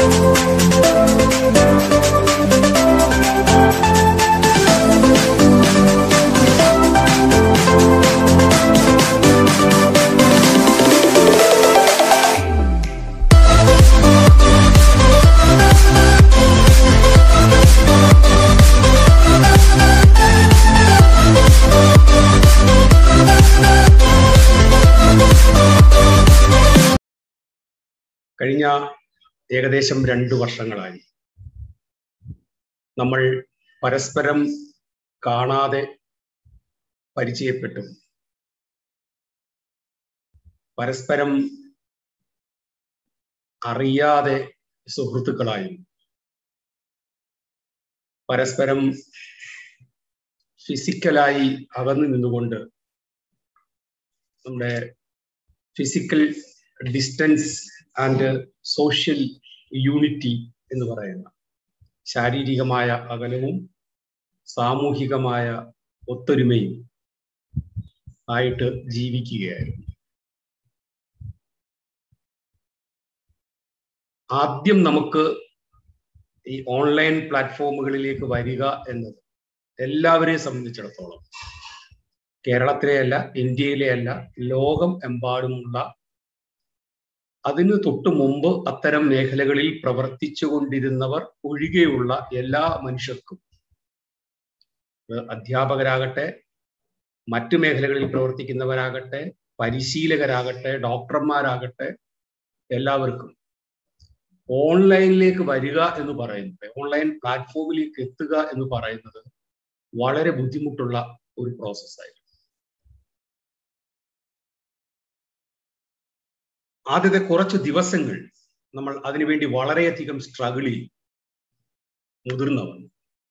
കഴിഞ്ഞ ഏകദേശം രണ്ടു വർഷങ്ങളായി നമ്മൾ പരസ്പരം കാണാതെ പരിചയപ്പെട്ടു പരസ്പരം അറിയാതെ സുഹൃത്തുക്കളായും പരസ്പരം ഫിസിക്കലായി അകന്നു നിന്നുകൊണ്ട് നമ്മുടെ physical distance and social unity എന്ന് പറയുന്ന ശാരീരികമായ അകലവും സാമൂഹികമായ ഒത്തൊരുമയും ആയിട്ട് ജീവിക്കുകയായിരുന്നു ആദ്യം നമുക്ക് ഈ ഓൺലൈൻ പ്ലാറ്റ്ഫോമുകളിലേക്ക് വരിക എന്നത് എല്ലാവരെയും സംബന്ധിച്ചിടത്തോളം കേരളത്തിലെയല്ല ഇന്ത്യയിലെയല്ല ലോകം എമ്പാടുമുള്ള അതിനു തൊട്ടു മുമ്പ് അത്തരം മേഖലകളിൽ പ്രവർത്തിച്ചു കൊണ്ടിരുന്നവർ ഒഴികെയുള്ള എല്ലാ മനുഷ്യർക്കും അധ്യാപകരാകട്ടെ മറ്റു മേഖലകളിൽ പ്രവർത്തിക്കുന്നവരാകട്ടെ പരിശീലകരാകട്ടെ ഡോക്ടർമാരാകട്ടെ എല്ലാവർക്കും ഓൺലൈനിലേക്ക് വരിക എന്ന് പറയുന്നത് ഓൺലൈൻ പ്ലാറ്റ്ഫോമിലേക്ക് എത്തുക എന്ന് പറയുന്നത് വളരെ ബുദ്ധിമുട്ടുള്ള ഒരു പ്രോസസ്സായിരുന്നു ആദ്യത്തെ കുറച്ച് ദിവസങ്ങൾ നമ്മൾ അതിനുവേണ്ടി വളരെയധികം സ്ട്രഗിൾ ചെയ്യും മുതിർന്നവർ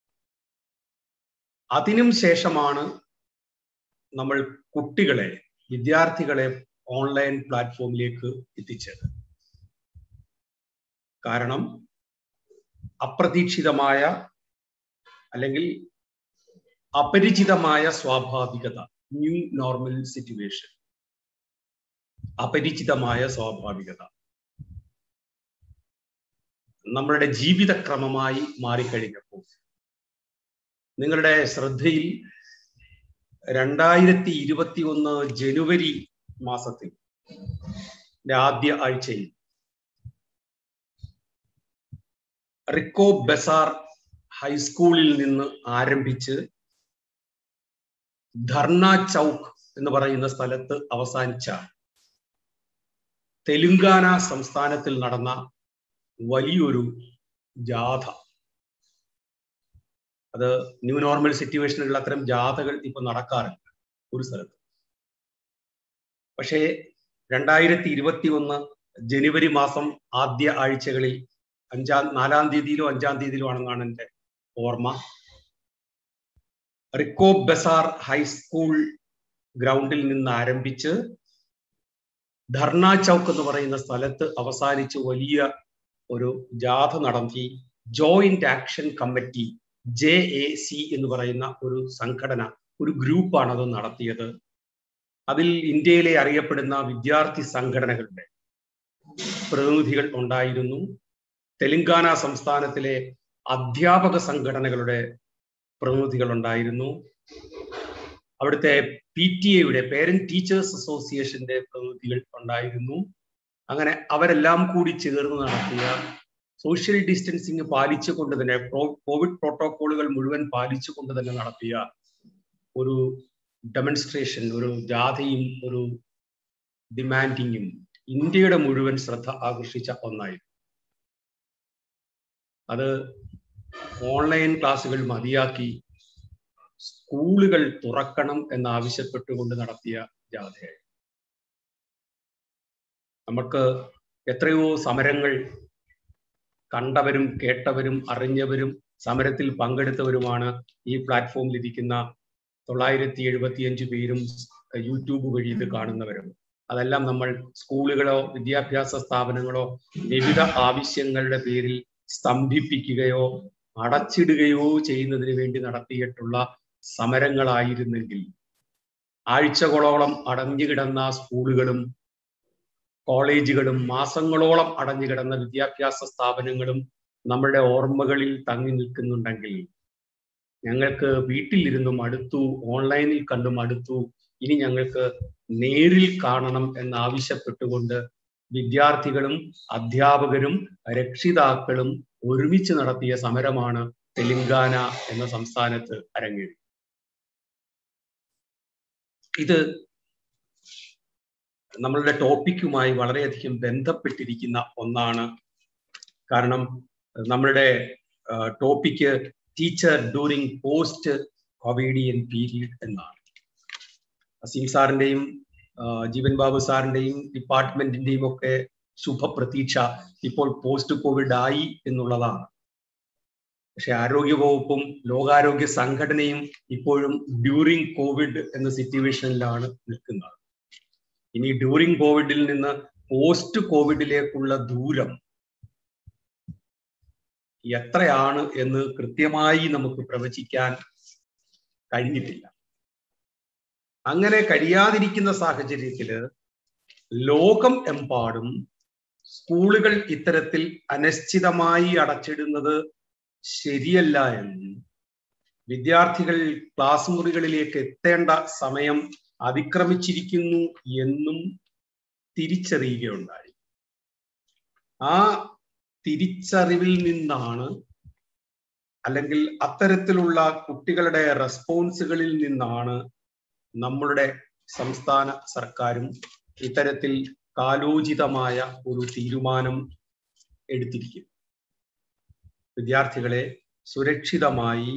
അതിനും ശേഷമാണ് നമ്മൾ കുട്ടികളെ വിദ്യാർത്ഥികളെ ഓൺലൈൻ പ്ലാറ്റ്ഫോമിലേക്ക് എത്തിച്ചത് കാരണം അപ്രതീക്ഷിതമായ അല്ലെങ്കിൽ അപരിചിതമായ സ്വാഭാവികത ന്യൂ നോർമൽ സിറ്റുവേഷൻ അപരിചിതമായ സ്വാഭാവികത നമ്മളുടെ ജീവിതക്രമമായി മാറിക്കഴിഞ്ഞപ്പോൾ നിങ്ങളുടെ ശ്രദ്ധയിൽ രണ്ടായിരത്തി ഇരുപത്തി ഒന്ന് ജനുവരി മാസത്തിൽ ആദ്യ ആഴ്ചയിൽ റിക്കോ ബസാർ ഹൈസ്കൂളിൽ നിന്ന് ആരംഭിച്ച് ധർണ ചൗക്ക് എന്ന് പറയുന്ന സ്ഥലത്ത് അവസാനിച്ച തെലുങ്കാന സംസ്ഥാനത്തിൽ നടന്ന വലിയൊരു ജാഥ അത് ന്യൂ നോർമൽ സിറ്റുവേഷനിലുള്ള അത്തരം ജാഥകൾ ഇപ്പൊ നടക്കാറുണ്ട് ഒരു സ്ഥലത്ത് പക്ഷേ രണ്ടായിരത്തി ഇരുപത്തി ഒന്ന് ജനുവരി മാസം ആദ്യ ആഴ്ചകളിൽ അഞ്ചാം നാലാം തീയതിയിലോ അഞ്ചാം തീയതിയിലോ ആണെന്നാണ് എൻ്റെ ഓർമ്മ റിക്കോ ബസാർ ഹൈസ്കൂൾ ഗ്രൗണ്ടിൽ നിന്ന് ആരംഭിച്ച് ധർണ ചൗക്ക് എന്ന് പറയുന്ന സ്ഥലത്ത് അവസാനിച്ച് വലിയ ഒരു ജാഥ നടത്തി joint action committee J A C എന്ന് പറയുന്ന ഒരു സംഘടന ഒരു ഗ്രൂപ്പാണ് അത് നടത്തിയത് അതിൽ ഇന്ത്യയിലെ അറിയപ്പെടുന്ന വിദ്യാർത്ഥി സംഘടനകളുടെ പ്രതിനിധികൾ ഉണ്ടായിരുന്നു തെലങ്കാന സംസ്ഥാനത്തിലെ അധ്യാപക സംഘടനകളുടെ പ്രതിനിധികൾ ഉണ്ടായിരുന്നു അവിടുത്തെ പി ടി എയുടെ പേരന്റ് ടീച്ചേഴ്സ് അസോസിയേഷന്റെ പ്രതിനിധികൾ ഉണ്ടായിരുന്നു അങ്ങനെ അവരെല്ലാം കൂടി ചേർന്ന് നടത്തിയ സോഷ്യൽ ഡിസ്റ്റൻസിങ് പാലിച്ചുകൊണ്ട് തന്നെ കോവിഡ് പ്രോട്ടോകോളുകൾ മുഴുവൻ പാലിച്ചുകൊണ്ട് തന്നെ നടത്തിയ ഒരു ഡെമൺസ്ട്രേഷൻ ഒരു ജാഥയും ഒരു ഡിമാൻഡിങ്ങും ഇന്ത്യയുടെ മുഴുവൻ ശ്രദ്ധ ആകർഷിച്ച ഒന്നായിരുന്നു അത് ഓൺലൈൻ ക്ലാസ്സുകൾ മതിയാക്കി സ്കൂളുകൾ തുറക്കണം എന്നാവശ്യപ്പെട്ടുകൊണ്ട് നടത്തിയ ജാഥയായി നമുക്ക് എത്രയോ സമരങ്ങൾ കണ്ടവരും കേട്ടവരും അറിഞ്ഞവരും സമരത്തിൽ പങ്കെടുത്തവരുമാണ് ഈ പ്ലാറ്റ്ഫോമിൽ ഇരിക്കുന്ന തൊള്ളായിരത്തി എഴുപത്തിയഞ്ച് പേരും യൂട്യൂബ് വഴി ഇത് കാണുന്നവരും അതെല്ലാം നമ്മൾ സ്കൂളുകളോ വിദ്യാഭ്യാസ സ്ഥാപനങ്ങളോ വിവിധ ആവശ്യങ്ങളുടെ പേരിൽ സ്തംഭിപ്പിക്കുകയോ അടച്ചിടുകയോ ചെയ്യുന്നതിന് വേണ്ടി നടത്തിയിട്ടുള്ള സമരങ്ങളായിരുന്നെങ്കിൽ ആഴ്ചകളോളം അടഞ്ഞു കിടന്ന സ്കൂളുകളും കോളേജുകളും മാസങ്ങളോളം അടഞ്ഞു കിടന്ന വിദ്യാഭ്യാസ സ്ഥാപനങ്ങളും നമ്മുടെ ഓർമ്മകളിൽ തങ്ങി നിൽക്കുന്നുണ്ടെങ്കിൽ ഞങ്ങൾക്ക് വീട്ടിലിരുന്നും അടുത്തു ഓൺലൈനിൽ കണ്ടും അടുത്തു ഇനി ഞങ്ങൾക്ക് നേരിൽ കാണണം എന്നാവശ്യപ്പെട്ടുകൊണ്ട് വിദ്യാർത്ഥികളും അധ്യാപകരും രക്ഷിതാക്കളും ഒരുമിച്ച് നടത്തിയ സമരമാണ് തെലങ്കാന എന്ന സംസ്ഥാനത്ത് അരങ്ങേറി ഇത് നമ്മളുടെ ടോപ്പിക്കുമായി വളരെയധികം ബന്ധപ്പെട്ടിരിക്കുന്ന ഒന്നാണ് കാരണം നമ്മളുടെ ടോപ്പിക്ക് ടീച്ചർ ഡ്യൂറിങ് പോസ്റ്റ് കോവിഡിയൻ പീരീഡ് എന്നാണ് അസീം സാറിന്റെയും ജീവൻ ബാബു സാറിന്റെയും ഡിപ്പാർട്ട്മെന്റിന്റെയും ഒക്കെ ശുഭപ്രതീക്ഷ ഇപ്പോൾ പോസ്റ്റ് കോവിഡ് ആയി എന്നുള്ളതാണ് പക്ഷെ ആരോഗ്യ വകുപ്പും ലോകാരോഗ്യ സംഘടനയും ഇപ്പോഴും ഡ്യൂറിങ് കോവിഡ് എന്ന സിറ്റുവേഷനിലാണ് നിൽക്കുന്നത് ഇനി ഡ്യൂറിങ് കോവിഡിൽ നിന്ന് പോസ്റ്റ് കോവിഡിലേക്കുള്ള ദൂരം എത്രയാണ് എന്ന് കൃത്യമായി നമുക്ക് പ്രവചിക്കാൻ കഴിഞ്ഞിട്ടില്ല അങ്ങനെ കഴിയാതിരിക്കുന്ന സാഹചര്യത്തില് ലോകം എമ്പാടും സ്കൂളുകൾ ഇത്തരത്തിൽ അനിശ്ചിതമായി അടച്ചിടുന്നത് ശരിയല്ല എന്നും വിദ്യാർത്ഥികൾ ക്ലാസ് മുറികളിലേക്ക് എത്തേണ്ട സമയം അതിക്രമിച്ചിരിക്കുന്നു എന്നും തിരിച്ചറിയുകയുണ്ടായി ആ തിരിച്ചറിവിൽ നിന്നാണ് അല്ലെങ്കിൽ അത്തരത്തിലുള്ള കുട്ടികളുടെ റെസ്പോൺസുകളിൽ നിന്നാണ് നമ്മളുടെ സംസ്ഥാന സർക്കാരും ഇത്തരത്തിൽ കാലോചിതമായ ഒരു തീരുമാനം എടുത്തിരിക്കുന്നു വിദ്യാർത്ഥികളെ സുരക്ഷിതമായി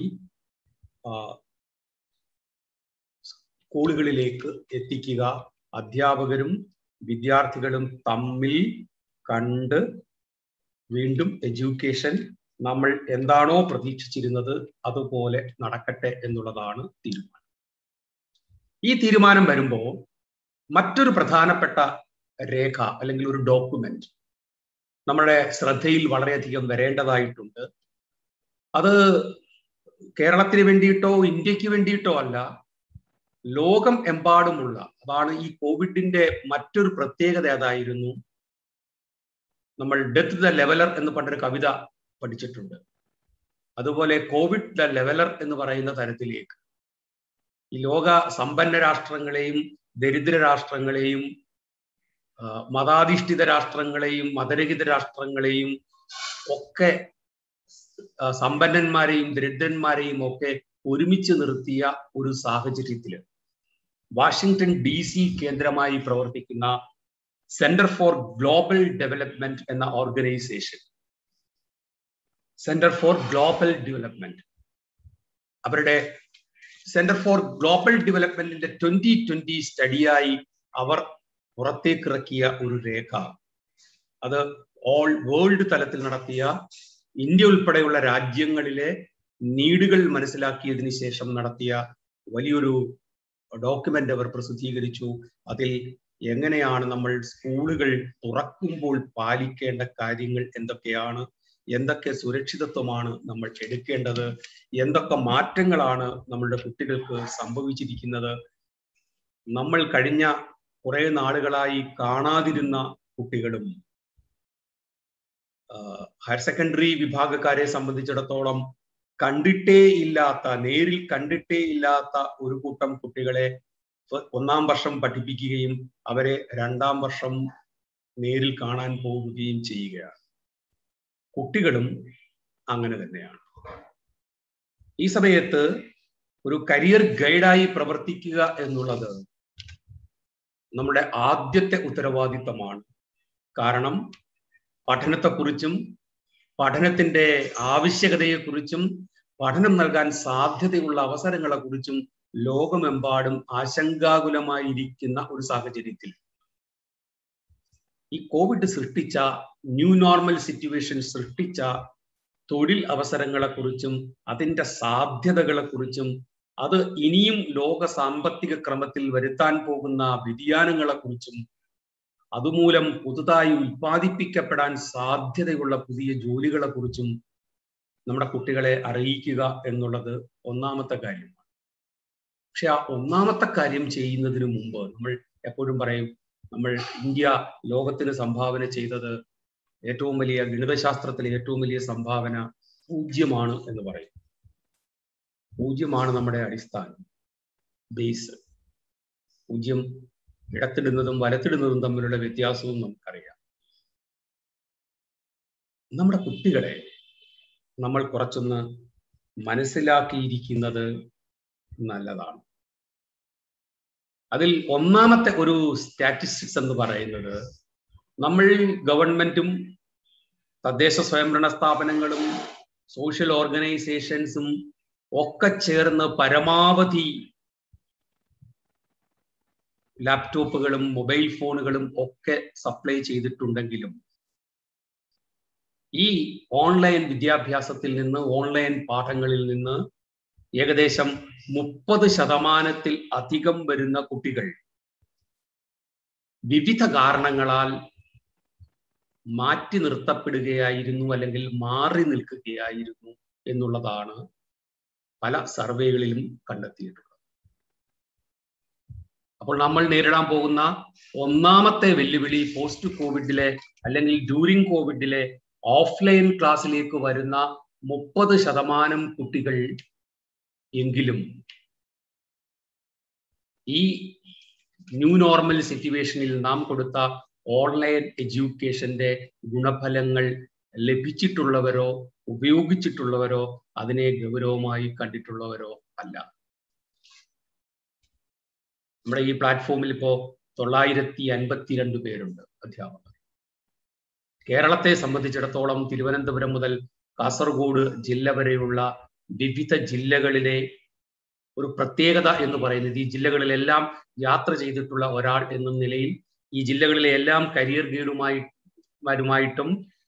സ്കൂളുകളിലേക്ക് എത്തിക്കുക അധ്യാപകരും വിദ്യാർത്ഥികളും തമ്മിൽ കണ്ട് വീണ്ടും എഡ്യൂക്കേഷൻ നമ്മൾ എന്താണോ പ്രതീക്ഷിച്ചിരുന്നത് അതുപോലെ നടക്കട്ടെ എന്നുള്ളതാണ് തീരുമാനം ഈ തീരുമാനം വരുമ്പോൾ മറ്റൊരു പ്രധാനപ്പെട്ട രേഖ അല്ലെങ്കിൽ ഒരു ഡോക്യുമെന്റ് നമ്മുടെ ശ്രദ്ധയിൽ വളരെയധികം വരേണ്ടതായിട്ടുണ്ട് അത് കേരളത്തിന് വേണ്ടിയിട്ടോ ഇന്ത്യക്ക് വേണ്ടിയിട്ടോ അല്ല ലോകം എമ്പാടുമുള്ള അതാണ് ഈ കോവിഡിന്റെ മറ്റൊരു പ്രത്യേകത അതായിരുന്നു നമ്മൾ ഡെത്ത് ദ ലെവലർ എന്ന് പണ്ടൊരു കവിത പഠിച്ചിട്ടുണ്ട് അതുപോലെ കോവിഡ് ദ ലെവലർ എന്ന് പറയുന്ന തരത്തിലേക്ക് ഈ ലോക സമ്പന്ന രാഷ്ട്രങ്ങളെയും ദരിദ്ര രാഷ്ട്രങ്ങളെയും മതാധിഷ്ഠിത രാഷ്ട്രങ്ങളെയും മതരഹിത രാഷ്ട്രങ്ങളെയും ഒക്കെ സമ്പന്നന്മാരെയും ദരിദ്രന്മാരെയും ഒക്കെ ഒരുമിച്ച് നിർത്തിയ ഒരു സാഹചര്യത്തിൽ വാഷിങ്ടൺ ഡി സി കേന്ദ്രമായി പ്രവർത്തിക്കുന്ന സെന്റർ ഫോർ ഗ്ലോബൽ ഡെവലപ്മെന്റ് എന്ന organisation centre for global development അവരുടെ സെന്റർ ഫോർ ഗ്ലോബൽ ഡെവലപ്മെന്റിന്റെ ട്വന്റി ട്വന്റി സ്റ്റഡിയായി അവർ പുറത്തേക്കിറക്കിയ ഒരു രേഖ അത് ഓൾ വേൾഡ് തലത്തിൽ നടത്തിയ ഇന്ത്യ ഉൾപ്പെടെയുള്ള രാജ്യങ്ങളിലെ നീടുകൾ മനസ്സിലാക്കിയതിന് ശേഷം നടത്തിയ വലിയൊരു ഡോക്യുമെന്റ് അവർ പ്രസിദ്ധീകരിച്ചു അതിൽ എങ്ങനെയാണ് നമ്മൾ സ്കൂളുകൾ തുറക്കുമ്പോൾ പാലിക്കേണ്ട കാര്യങ്ങൾ എന്തൊക്കെയാണ് എന്തൊക്കെ സുരക്ഷിതത്വമാണ് നമ്മൾ എടുക്കേണ്ടത് എന്തൊക്കെ മാറ്റങ്ങളാണ് നമ്മളുടെ കുട്ടികൾക്ക് സംഭവിച്ചിരിക്കുന്നത് നമ്മൾ കഴിഞ്ഞ കുറെ നാളുകളായി കാണാതിരുന്ന കുട്ടികളും ഹയർ സെക്കൻഡറി വിഭാഗക്കാരെ സംബന്ധിച്ചിടത്തോളം കണ്ടിട്ടേ ഇല്ലാത്ത നേരിൽ കണ്ടിട്ടേ ഇല്ലാത്ത ഒരു കൂട്ടം കുട്ടികളെ ഒന്നാം വർഷം പഠിപ്പിക്കുകയും അവരെ രണ്ടാം വർഷം നേരിൽ കാണാൻ പോവുകയും ചെയ്യുകയാണ് കുട്ടികളും അങ്ങനെ തന്നെയാണ് ഈ സമയത്ത് ഒരു കരിയർ ഗൈഡായി പ്രവർത്തിക്കുക എന്നുള്ളത് നമ്മുടെ ആദ്യത്തെ ഉത്തരവാദിത്തമാണ് കാരണം പഠനത്തെക്കുറിച്ചും പഠനത്തിന്റെ ആവശ്യകതയെക്കുറിച്ചും പഠനം നൽകാൻ സാധ്യതയുള്ള അവസരങ്ങളെക്കുറിച്ചും ലോകമെമ്പാടും ആശങ്കാകുലമായിരിക്കുന്ന ഒരു സാഹചര്യത്തിൽ ഈ കോവിഡ് സൃഷ്ടിച്ച ന്യൂ നോർമൽ സിറ്റുവേഷൻ സൃഷ്ടിച്ച തൊഴിൽ അവസരങ്ങളെക്കുറിച്ചും അതിൻ്റെ സാധ്യതകളെക്കുറിച്ചും അത് ഇനിയും ലോക സാമ്പത്തിക ക്രമത്തിൽ വരുത്താൻ പോകുന്ന വ്യതിയാനങ്ങളെക്കുറിച്ചും അതുമൂലം പുതുതായി ഉൽപ്പാദിപ്പിക്കപ്പെടാൻ സാധ്യതയുള്ള പുതിയ ജോലികളെക്കുറിച്ചും നമ്മുടെ കുട്ടികളെ അറിയിക്കുക എന്നുള്ളത് ഒന്നാമത്തെ കാര്യമാണ് പക്ഷെ ആ ഒന്നാമത്തെ കാര്യം ചെയ്യുന്നതിന് മുമ്പ് നമ്മൾ എപ്പോഴും പറയും നമ്മൾ ഇന്ത്യ ലോകത്തിന് സംഭാവന ചെയ്തത് ഏറ്റവും വലിയ ഗണിതശാസ്ത്രത്തിലെ ഏറ്റവും വലിയ സംഭാവന പൂജ്യമാണ് എന്ന് പറയും പൂജ്യമാണ് നമ്മുടെ അടിസ്ഥാനം ബേസ് പൂജ്യം ഇടത്തിടുന്നതും വലത്തിടുന്നതും തമ്മിലുള്ള വ്യത്യാസവും നമുക്കറിയാം നമ്മുടെ കുട്ടികളെ നമ്മൾ കുറച്ചൊന്ന് മനസ്സിലാക്കിയിരിക്കുന്നത് നല്ലതാണ് അതിൽ ഒന്നാമത്തെ ഒരു സ്റ്റാറ്റിസ്റ്റിക്സ് എന്ന് പറയുന്നത് നമ്മൾ ഗവൺമെന്റും തദ്ദേശ സ്വയംഭരണ സ്ഥാപനങ്ങളും സോഷ്യൽ ഓർഗനൈസേഷൻസും ഒക്കെ ചേർന്ന് പരമാവധി ലാപ്ടോപ്പുകളും മൊബൈൽ ഫോണുകളും ഒക്കെ സപ്ലൈ ചെയ്തിട്ടുണ്ടെങ്കിലും ഈ ഓൺലൈൻ വിദ്യാഭ്യാസത്തിൽ നിന്ന് ഓൺലൈൻ പാഠങ്ങളിൽ നിന്ന് ഏകദേശം മുപ്പത് ശതമാനത്തിൽ അധികം വരുന്ന കുട്ടികൾ വിവിധ കാരണങ്ങളാൽ മാറ്റി നിർത്തപ്പെടുകയായിരുന്നു അല്ലെങ്കിൽ മാറി നിൽക്കുകയായിരുന്നു എന്നുള്ളതാണ് പല സർവേകളിലും കണ്ടെത്തിയിട്ടുള്ളത് അപ്പോൾ നമ്മൾ നേരിടാൻ പോകുന്ന ഒന്നാമത്തെ വെല്ലുവിളി പോസ്റ്റ് കോവിഡിലെ അല്ലെങ്കിൽ ഡ്യൂറിങ് കോവിഡിലെ ഓഫ്ലൈൻ ക്ലാസ്സിലേക്ക് വരുന്ന മുപ്പത് ശതമാനം കുട്ടികൾ എങ്കിലും ഈ ന്യൂ നോർമൽ സിറ്റുവേഷനിൽ നാം കൊടുത്ത ഓൺലൈൻ എഡ്യൂക്കേഷന്റെ ഗുണഫലങ്ങൾ ലഭിച്ചിട്ടുള്ളവരോ ഉപയോഗിച്ചിട്ടുള്ളവരോ അതിനെ ഗൗരവമായി കണ്ടിട്ടുള്ളവരോ അല്ല നമ്മുടെ ഈ പ്ലാറ്റ്ഫോമിൽ ഇപ്പോ തൊള്ളായിരത്തി അൻപത്തിരണ്ട് പേരുണ്ട് അധ്യാപകർ കേരളത്തെ സംബന്ധിച്ചിടത്തോളം തിരുവനന്തപുരം മുതൽ കാസർഗോഡ് ജില്ല വരെയുള്ള വിവിധ ജില്ലകളിലെ ഒരു പ്രത്യേകത എന്ന് പറയുന്നത് ഈ ജില്ലകളിലെല്ലാം യാത്ര ചെയ്തിട്ടുള്ള ഒരാൾ എന്ന നിലയിൽ ഈ ജില്ലകളിലെ എല്ലാം കരിയർ ഗൈഡുമായി മാരുമായിട്ടും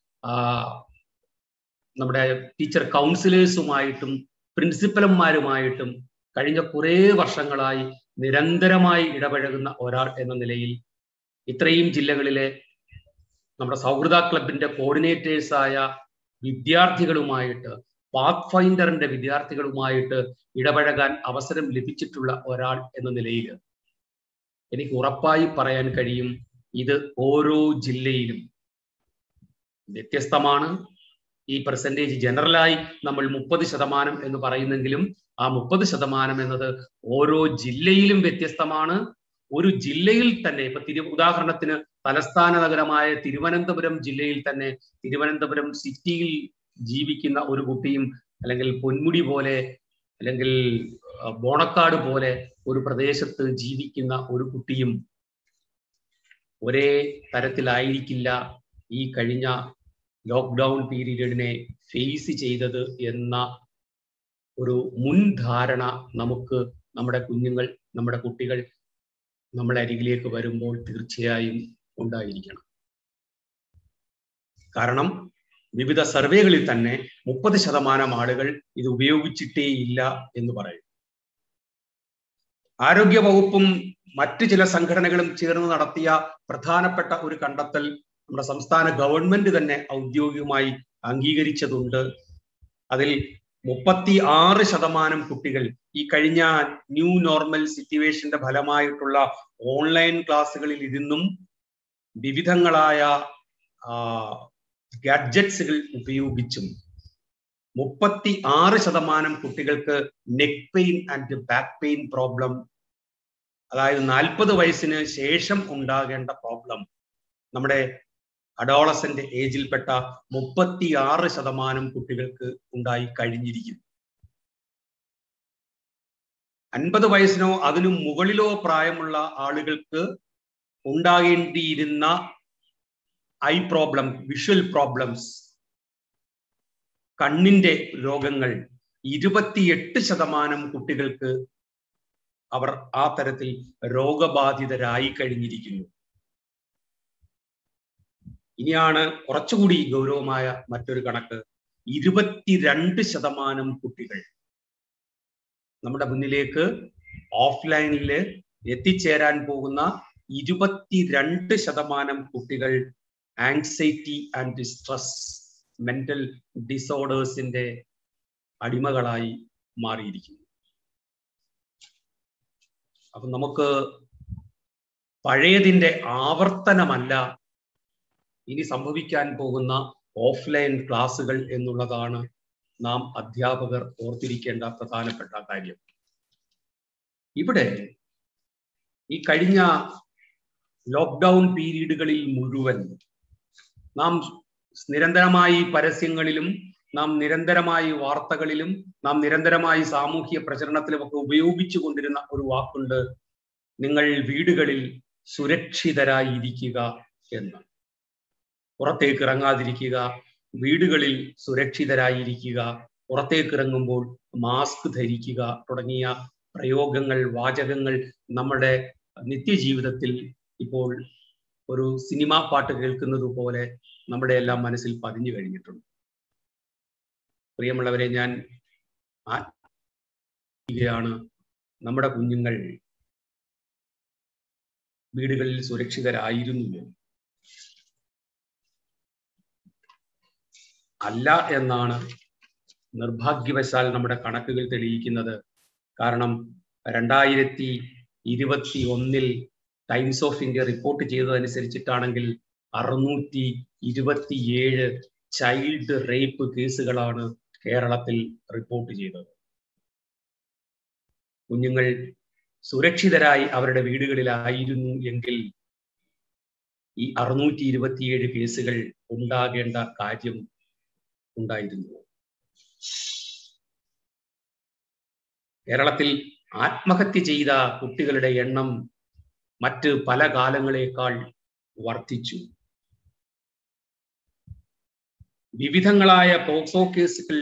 നമ്മുടെ ടീച്ചർ കൗൺസിലേഴ്സുമായിട്ടും പ്രിൻസിപ്പലന്മാരുമായിട്ടും കഴിഞ്ഞ കുറേ വർഷങ്ങളായി നിരന്തരമായി ഇടപഴകുന്ന ഒരാൾ എന്ന നിലയിൽ ഇത്രയും ജില്ലകളിലെ നമ്മുടെ സൗഹൃദ ക്ലബിന്റെ കോർഡിനേറ്റേഴ്സായ വിദ്യാർത്ഥികളുമായിട്ട് പാത്ത് ഫൈൻഡറിന്റെ വിദ്യാർത്ഥികളുമായിട്ട് ഇടപഴകാൻ അവസരം ലഭിച്ചിട്ടുള്ള ഒരാൾ എന്ന നിലയിൽ എനിക്ക് ഉറപ്പായി പറയാൻ കഴിയും ഇത് ഓരോ ജില്ലയിലും വ്യത്യസ്തമാണ് ഈ പെർസെൻറ്റേജ് ജനറലായി നമ്മൾ മുപ്പത് ശതമാനം എന്ന് പറയുന്നെങ്കിലും ആ മുപ്പത് ശതമാനം എന്നത് ഓരോ ജില്ലയിലും വ്യത്യസ്തമാണ് ഒരു ജില്ലയിൽ തന്നെ ഇപ്പൊ തിരു ഉദാഹരണത്തിന് തലസ്ഥാന നഗരമായ തിരുവനന്തപുരം ജില്ലയിൽ തന്നെ തിരുവനന്തപുരം സിറ്റിയിൽ ജീവിക്കുന്ന ഒരു കുട്ടിയും അല്ലെങ്കിൽ പൊന്മുടി പോലെ അല്ലെങ്കിൽ ബോണക്കാട് പോലെ ഒരു പ്രദേശത്ത് ജീവിക്കുന്ന ഒരു കുട്ടിയും ഒരേ തരത്തിലായിരിക്കില്ല ഈ കഴിഞ്ഞ ലോക്ക്ഡൗൺ പീരീഡിനെ ഫേസ് ചെയ്തത് എന്ന ഒരു മുൻധാരണ നമുക്ക് നമ്മുടെ കുഞ്ഞുങ്ങൾ നമ്മുടെ കുട്ടികൾ നമ്മുടെ അരികിലേക്ക് വരുമ്പോൾ തീർച്ചയായും ഉണ്ടായിരിക്കണം കാരണം വിവിധ സർവേകളിൽ തന്നെ മുപ്പത് ശതമാനം ആളുകൾ ഇത് ഉപയോഗിച്ചിട്ടേ ഇല്ല എന്ന് പറയും ആരോഗ്യ വകുപ്പും മറ്റു ചില സംഘടനകളും ചേർന്ന് നടത്തിയ പ്രധാനപ്പെട്ട ഒരു കണ്ടെത്തൽ നമ്മുടെ സംസ്ഥാന ഗവൺമെന്റ് തന്നെ ഔദ്യോഗികമായി അംഗീകരിച്ചതുണ്ട് അതിൽ മുപ്പത്തി ആറ് ശതമാനം കുട്ടികൾ ഈ കഴിഞ്ഞ ന്യൂ നോർമൽ സിറ്റുവേഷന്റെ ഫലമായിട്ടുള്ള ഓൺലൈൻ ക്ലാസ്സുകളിൽ ഇരുന്നും വിവിധങ്ങളായ ഗാഡ്ജറ്റ്സുകൾ ഉപയോഗിച്ചും മുപ്പത്തി ആറ് ശതമാനം കുട്ടികൾക്ക് neck pain and back pain problem അതായത് നാൽപ്പത് വയസ്സിന് ശേഷം ഉണ്ടാകേണ്ട പ്രോബ്ലം നമ്മുടെ അഡോളസന്റ് ഏജിൽപ്പെട്ട മുപ്പത്തി ആറ് ശതമാനം കുട്ടികൾക്ക് ഉണ്ടായി കഴിഞ്ഞിരിക്കുന്നു അൻപത് വയസ്സിനോ അതിനു മുകളിലോ പ്രായമുള്ള ആളുകൾക്ക് ഉണ്ടാകേണ്ടിയിരുന്ന ഐ പ്രോബ്ലം വിഷ്വൽ പ്രോബ്ലംസ് കണ്ണിന്റെ രോഗങ്ങൾ ഇരുപത്തിയെട്ട് ശതമാനം കുട്ടികൾക്ക് അവർ ആ തരത്തിൽ രോഗബാധിതരായി കഴിഞ്ഞിരിക്കുന്നു ഇനിയാണ് കുറച്ചുകൂടി ഗൗരവമായ മറ്റൊരു കണക്ക് ഇരുപത്തിരണ്ട് ശതമാനം കുട്ടികൾ നമ്മുടെ മുന്നിലേക്ക് ഓഫ്ലൈനിൽ എത്തിച്ചേരാൻ പോകുന്ന ഇരുപത്തിരണ്ട് ശതമാനം കുട്ടികൾ ആങ്സൈറ്റി ആൻഡ് സ്ട്രെസ് മെന്റൽ ഡിസോർഡേഴ്സിന്റെ അടിമകളായി മാറിയിരിക്കുന്നു അപ്പൊ നമുക്ക് പഴയതിന്റെ ആവർത്തനമല്ല ഇനി സംഭവിക്കാൻ പോകുന്ന ഓഫ്ലൈൻ ക്ലാസ്സുകൾ എന്നുള്ളതാണ് നാം അധ്യാപകർ ഓർത്തിരിക്കേണ്ട പ്രധാനപ്പെട്ട കാര്യം ഇവിടെ ഈ കഴിഞ്ഞ ലോക്ക്ഡൗൺ പീരീഡുകളിൽ മുഴുവൻ നാം നിരന്തരമായി പരസ്യങ്ങളിലും നാം നിരന്തരമായി വാർത്തകളിലും നാം നിരന്തരമായി സാമൂഹ്യ പ്രചരണത്തിലുമൊക്കെ ഉപയോഗിച്ചു കൊണ്ടിരുന്ന ഒരു വാക്കുണ്ട് നിങ്ങൾ വീടുകളിൽ സുരക്ഷിതരായിരിക്കുക എന്ന് പുറത്തേക്ക് ഇറങ്ങാതിരിക്കുക വീടുകളിൽ സുരക്ഷിതരായിരിക്കുക പുറത്തേക്ക് ഇറങ്ങുമ്പോൾ മാസ്ക് ധരിക്കുക തുടങ്ങിയ പ്രയോഗങ്ങൾ വാചകങ്ങൾ നമ്മുടെ നിത്യജീവിതത്തിൽ ഇപ്പോൾ ഒരു സിനിമാ പാട്ട് കേൾക്കുന്നത് പോലെ നമ്മുടെ എല്ലാം മനസ്സിൽ പതിഞ്ഞു കഴിഞ്ഞിട്ടുണ്ട് പ്രിയമുള്ളവരെ ഞാൻ ആഗ്രഹിക്കുകയാണ് നമ്മുടെ കുഞ്ഞുങ്ങൾ വീടുകളിൽ സുരക്ഷിതരായിരുന്നു അല്ല എന്നാണ് നിർഭാഗ്യവശാൽ നമ്മുടെ കണക്കുകൾ തെളിയിക്കുന്നത് കാരണം രണ്ടായിരത്തി ഇരുപത്തി ഒന്നിൽ ടൈംസ് ഓഫ് ഇന്ത്യ റിപ്പോർട്ട് ചെയ്തതനുസരിച്ചിട്ടാണെങ്കിൽ അറുന്നൂറ്റി ഇരുപത്തിയേഴ് ചൈൽഡ് റേപ്പ് കേസുകളാണ് കേരളത്തിൽ റിപ്പോർട്ട് ചെയ്തത് കുഞ്ഞുങ്ങൾ സുരക്ഷിതരായി അവരുടെ വീടുകളിലായിരുന്നു എങ്കിൽ ഈ അറുന്നൂറ്റി ഇരുപത്തിയേഴ് കേസുകൾ ഉണ്ടാകേണ്ട കാര്യം ഉണ്ടായിരുന്നു കേരളത്തിൽ ആത്മഹത്യ ചെയ്ത കുട്ടികളുടെ എണ്ണം മറ്റ് പല കാലങ്ങളേക്കാൾ വർദ്ധിച്ചു വിവിധങ്ങളായ പോക്സോ കേസുകൾ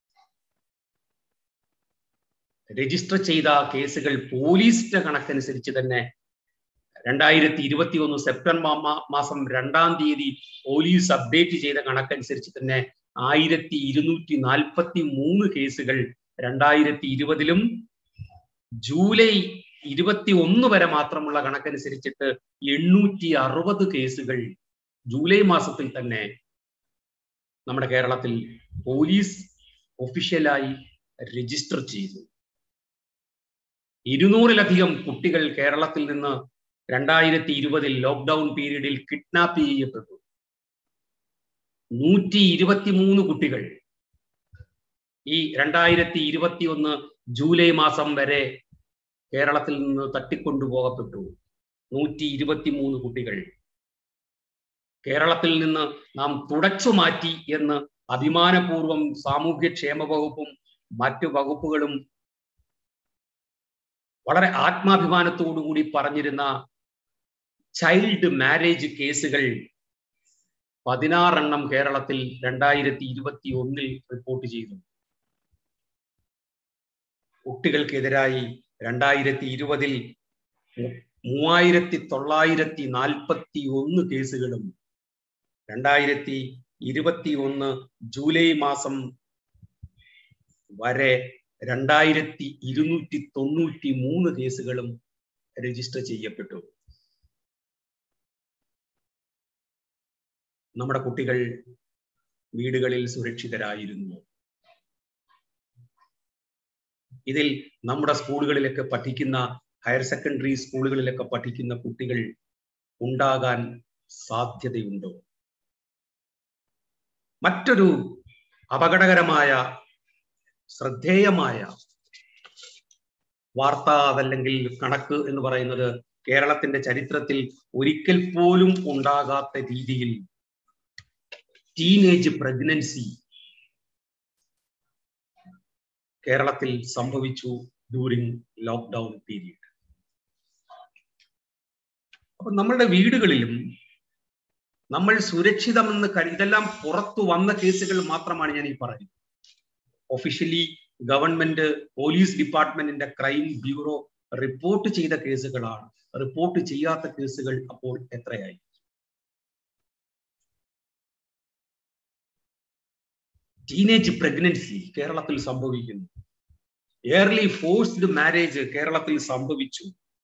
രജിസ്റ്റർ ചെയ്ത കേസുകൾ പോലീസിന്റെ കണക്കനുസരിച്ച് തന്നെ രണ്ടായിരത്തി ഇരുപത്തി ഒന്ന് സെപ്റ്റംബർ മാസം രണ്ടാം തീയതി പോലീസ് അപ്ഡേറ്റ് ചെയ്ത കണക്കനുസരിച്ച് തന്നെ ആയിരത്തി ഇരുന്നൂറ്റി നാൽപ്പത്തി മൂന്ന് കേസുകൾ രണ്ടായിരത്തി ഇരുപതിലും ജൂലൈ ഇരുപത്തി ഒന്ന് വരെ മാത്രമുള്ള കണക്കനുസരിച്ചിട്ട് എണ്ണൂറ്റി അറുപത് കേസുകൾ ജൂലൈ മാസത്തിൽ തന്നെ നമ്മുടെ കേരളത്തിൽ പോലീസ് ഒഫീഷ്യലായി രജിസ്റ്റർ ചെയ്തു ഇരുന്നൂറിലധികം കുട്ടികൾ കേരളത്തിൽ നിന്ന് രണ്ടായിരത്തി ഇരുപതിൽ ലോക്ക്ഡൗൺ പീരീഡിൽ കിഡ്നാപ്പ് ചെയ്യപ്പെട്ടു നൂറ്റി ഇരുപത്തിമൂന്ന് കുട്ടികൾ ഈ രണ്ടായിരത്തി ഇരുപത്തി ഒന്ന് ജൂലൈ മാസം വരെ കേരളത്തിൽ നിന്ന് തട്ടിക്കൊണ്ടുപോകപ്പെട്ടു നൂറ്റി ഇരുപത്തി മൂന്ന് കുട്ടികൾ കേരളത്തിൽ നിന്ന് നാം തുടച്ചു മാറ്റി എന്ന് അഭിമാനപൂർവം സാമൂഹ്യക്ഷേമ വകുപ്പും മറ്റു വകുപ്പുകളും വളരെ ആത്മാഭിമാനത്തോടുകൂടി പറഞ്ഞിരുന്ന ചൈൽഡ് മാരേജ് കേസുകൾ പതിനാറെണ്ണം കേരളത്തിൽ രണ്ടായിരത്തി ഇരുപത്തി ഒന്നിൽ റിപ്പോർട്ട് ചെയ്തു കുട്ടികൾക്കെതിരായി രണ്ടായിരത്തി ഇരുപതിൽ മൂവായിരത്തി തൊള്ളായിരത്തി നാൽപ്പത്തി ഒന്ന് കേസുകളും രണ്ടായിരത്തി ഇരുപത്തി ഒന്ന് ജൂലൈ മാസം വരെ രണ്ടായിരത്തി ഇരുന്നൂറ്റി തൊണ്ണൂറ്റി മൂന്ന് കേസുകളും രജിസ്റ്റർ ചെയ്യപ്പെട്ടു നമ്മുടെ കുട്ടികൾ വീടുകളിൽ സുരക്ഷിതരായിരുന്നു ഇതിൽ നമ്മുടെ സ്കൂളുകളിലൊക്കെ പഠിക്കുന്ന ഹയർ സെക്കൻഡറി സ്കൂളുകളിലൊക്കെ പഠിക്കുന്ന കുട്ടികൾ ഉണ്ടാകാൻ സാധ്യതയുണ്ടോ മറ്റൊരു അപകടകരമായ ശ്രദ്ധേയമായ വാർത്ത അതല്ലെങ്കിൽ കണക്ക് എന്ന് പറയുന്നത് കേരളത്തിന്റെ ചരിത്രത്തിൽ ഒരിക്കൽ പോലും ഉണ്ടാകാത്ത രീതിയിൽ ടീനേജ് പ്രഗ്നൻസി കേരളത്തിൽ സംഭവിച്ചു ഡ്യൂറിങ് ലോക്ക്ഡൗൺ പീരീഡ് അപ്പൊ നമ്മളുടെ വീടുകളിലും നമ്മൾ സുരക്ഷിതമെന്ന് കരു ഇതെല്ലാം പുറത്തു വന്ന കേസുകൾ മാത്രമാണ് ഞാൻ ഈ പറയുന്നത് ഒഫീഷ്യലി ഗവൺമെന്റ് പോലീസ് ഡിപ്പാർട്ട്മെന്റിന്റെ ക്രൈം ബ്യൂറോ റിപ്പോർട്ട് ചെയ്ത കേസുകളാണ് റിപ്പോർട്ട് ചെയ്യാത്ത കേസുകൾ അപ്പോൾ എത്രയായി ടീനേജ് പ്രഗ്നൻസി കേരളത്തിൽ സംഭവിക്കുന്നു എയർലി ഫോഴ്സ്ഡ് മാരേജ് കേരളത്തിൽ സംഭവിച്ചു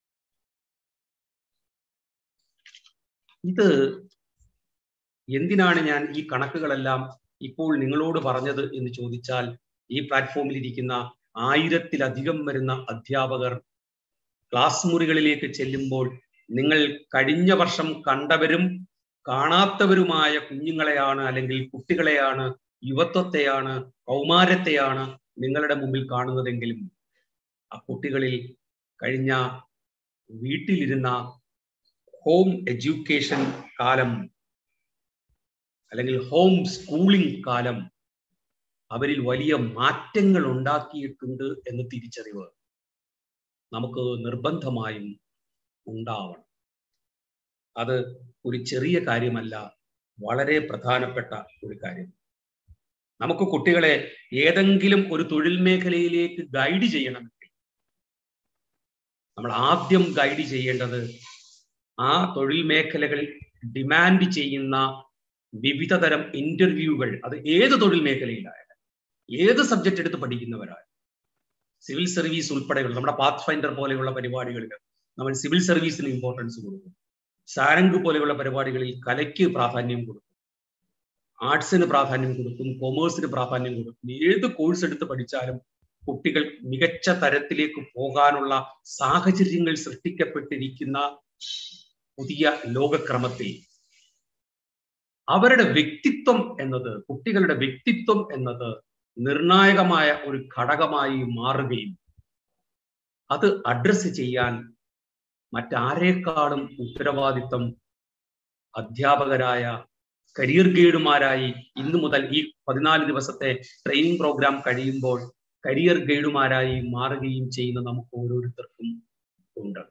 ഇത് എന്തിനാണ് ഞാൻ ഈ കണക്കുകളെല്ലാം ഇപ്പോൾ നിങ്ങളോട് പറഞ്ഞത് എന്ന് ചോദിച്ചാൽ ഈ പ്ലാറ്റ്ഫോമിൽ ഇരിക്കുന്ന ആയിരത്തിലധികം വരുന്ന അധ്യാപകർ ക്ലാസ് മുറികളിലേക്ക് ചെല്ലുമ്പോൾ നിങ്ങൾ കഴിഞ്ഞ വർഷം കണ്ടവരും കാണാത്തവരുമായ കുഞ്ഞുങ്ങളെയാണ് അല്ലെങ്കിൽ കുട്ടികളെയാണ് യുവത്വത്തെയാണ് കൗമാരത്തെയാണ് നിങ്ങളുടെ മുമ്പിൽ കാണുന്നതെങ്കിലും ആ കുട്ടികളിൽ കഴിഞ്ഞ വീട്ടിലിരുന്ന ഹോം എഡ്യൂക്കേഷൻ കാലം അല്ലെങ്കിൽ ഹോം സ്കൂളിംഗ് കാലം അവരിൽ വലിയ മാറ്റങ്ങൾ ഉണ്ടാക്കിയിട്ടുണ്ട് എന്ന് തിരിച്ചറിവ് നമുക്ക് നിർബന്ധമായും ഉണ്ടാവണം അത് ഒരു ചെറിയ കാര്യമല്ല വളരെ പ്രധാനപ്പെട്ട ഒരു കാര്യം നമുക്ക് കുട്ടികളെ ഏതെങ്കിലും ഒരു തൊഴിൽ മേഖലയിലേക്ക് ഗൈഡ് ചെയ്യണമെങ്കിൽ നമ്മൾ ആദ്യം ഗൈഡ് ചെയ്യേണ്ടത് ആ തൊഴിൽ മേഖലകളിൽ ഡിമാൻഡ് ചെയ്യുന്ന വിവിധ തരം ഇന്റർവ്യൂകൾ അത് ഏത് തൊഴിൽ മേഖലയിലായാലും ഏത് സബ്ജക്റ്റ് എടുത്ത് പഠിക്കുന്നവരായാലും സിവിൽ സർവീസ് ഉൾപ്പെടെയുള്ള നമ്മുടെ പാത്ത് ഫൈൻഡർ പോലെയുള്ള പരിപാടികളിൽ നമ്മൾ സിവിൽ സർവീസിന് ഇമ്പോർട്ടൻസ് കൊടുക്കും സാരംഗ് പോലെയുള്ള പരിപാടികളിൽ കലയ്ക്ക് പ്രാധാന്യം കൊടുക്കും ആർട്സിന് പ്രാധാന്യം കൊടുക്കും കൊമേഴ്സിന് പ്രാധാന്യം കൊടുക്കും ഏത് കോഴ്സ് എടുത്ത് പഠിച്ചാലും കുട്ടികൾ മികച്ച തരത്തിലേക്ക് പോകാനുള്ള സാഹചര്യങ്ങൾ സൃഷ്ടിക്കപ്പെട്ടിരിക്കുന്ന പുതിയ ലോകക്രമത്തിൽ അവരുടെ വ്യക്തിത്വം എന്നത് കുട്ടികളുടെ വ്യക്തിത്വം എന്നത് നിർണായകമായ ഒരു ഘടകമായി മാറുകയും അത് അഡ്രസ് ചെയ്യാൻ മറ്റാരേക്കാളും ഉത്തരവാദിത്വം അധ്യാപകരായ കരിയർ ഗൈഡുമാരായി ഇന്നു മുതൽ ഈ പതിനാല് ദിവസത്തെ ട്രെയിനിങ് പ്രോഗ്രാം കഴിയുമ്പോൾ കരിയർ ഗൈഡുമാരായി മാറുകയും ചെയ്യുന്ന നമുക്ക് ഓരോരുത്തർക്കും ഉണ്ട്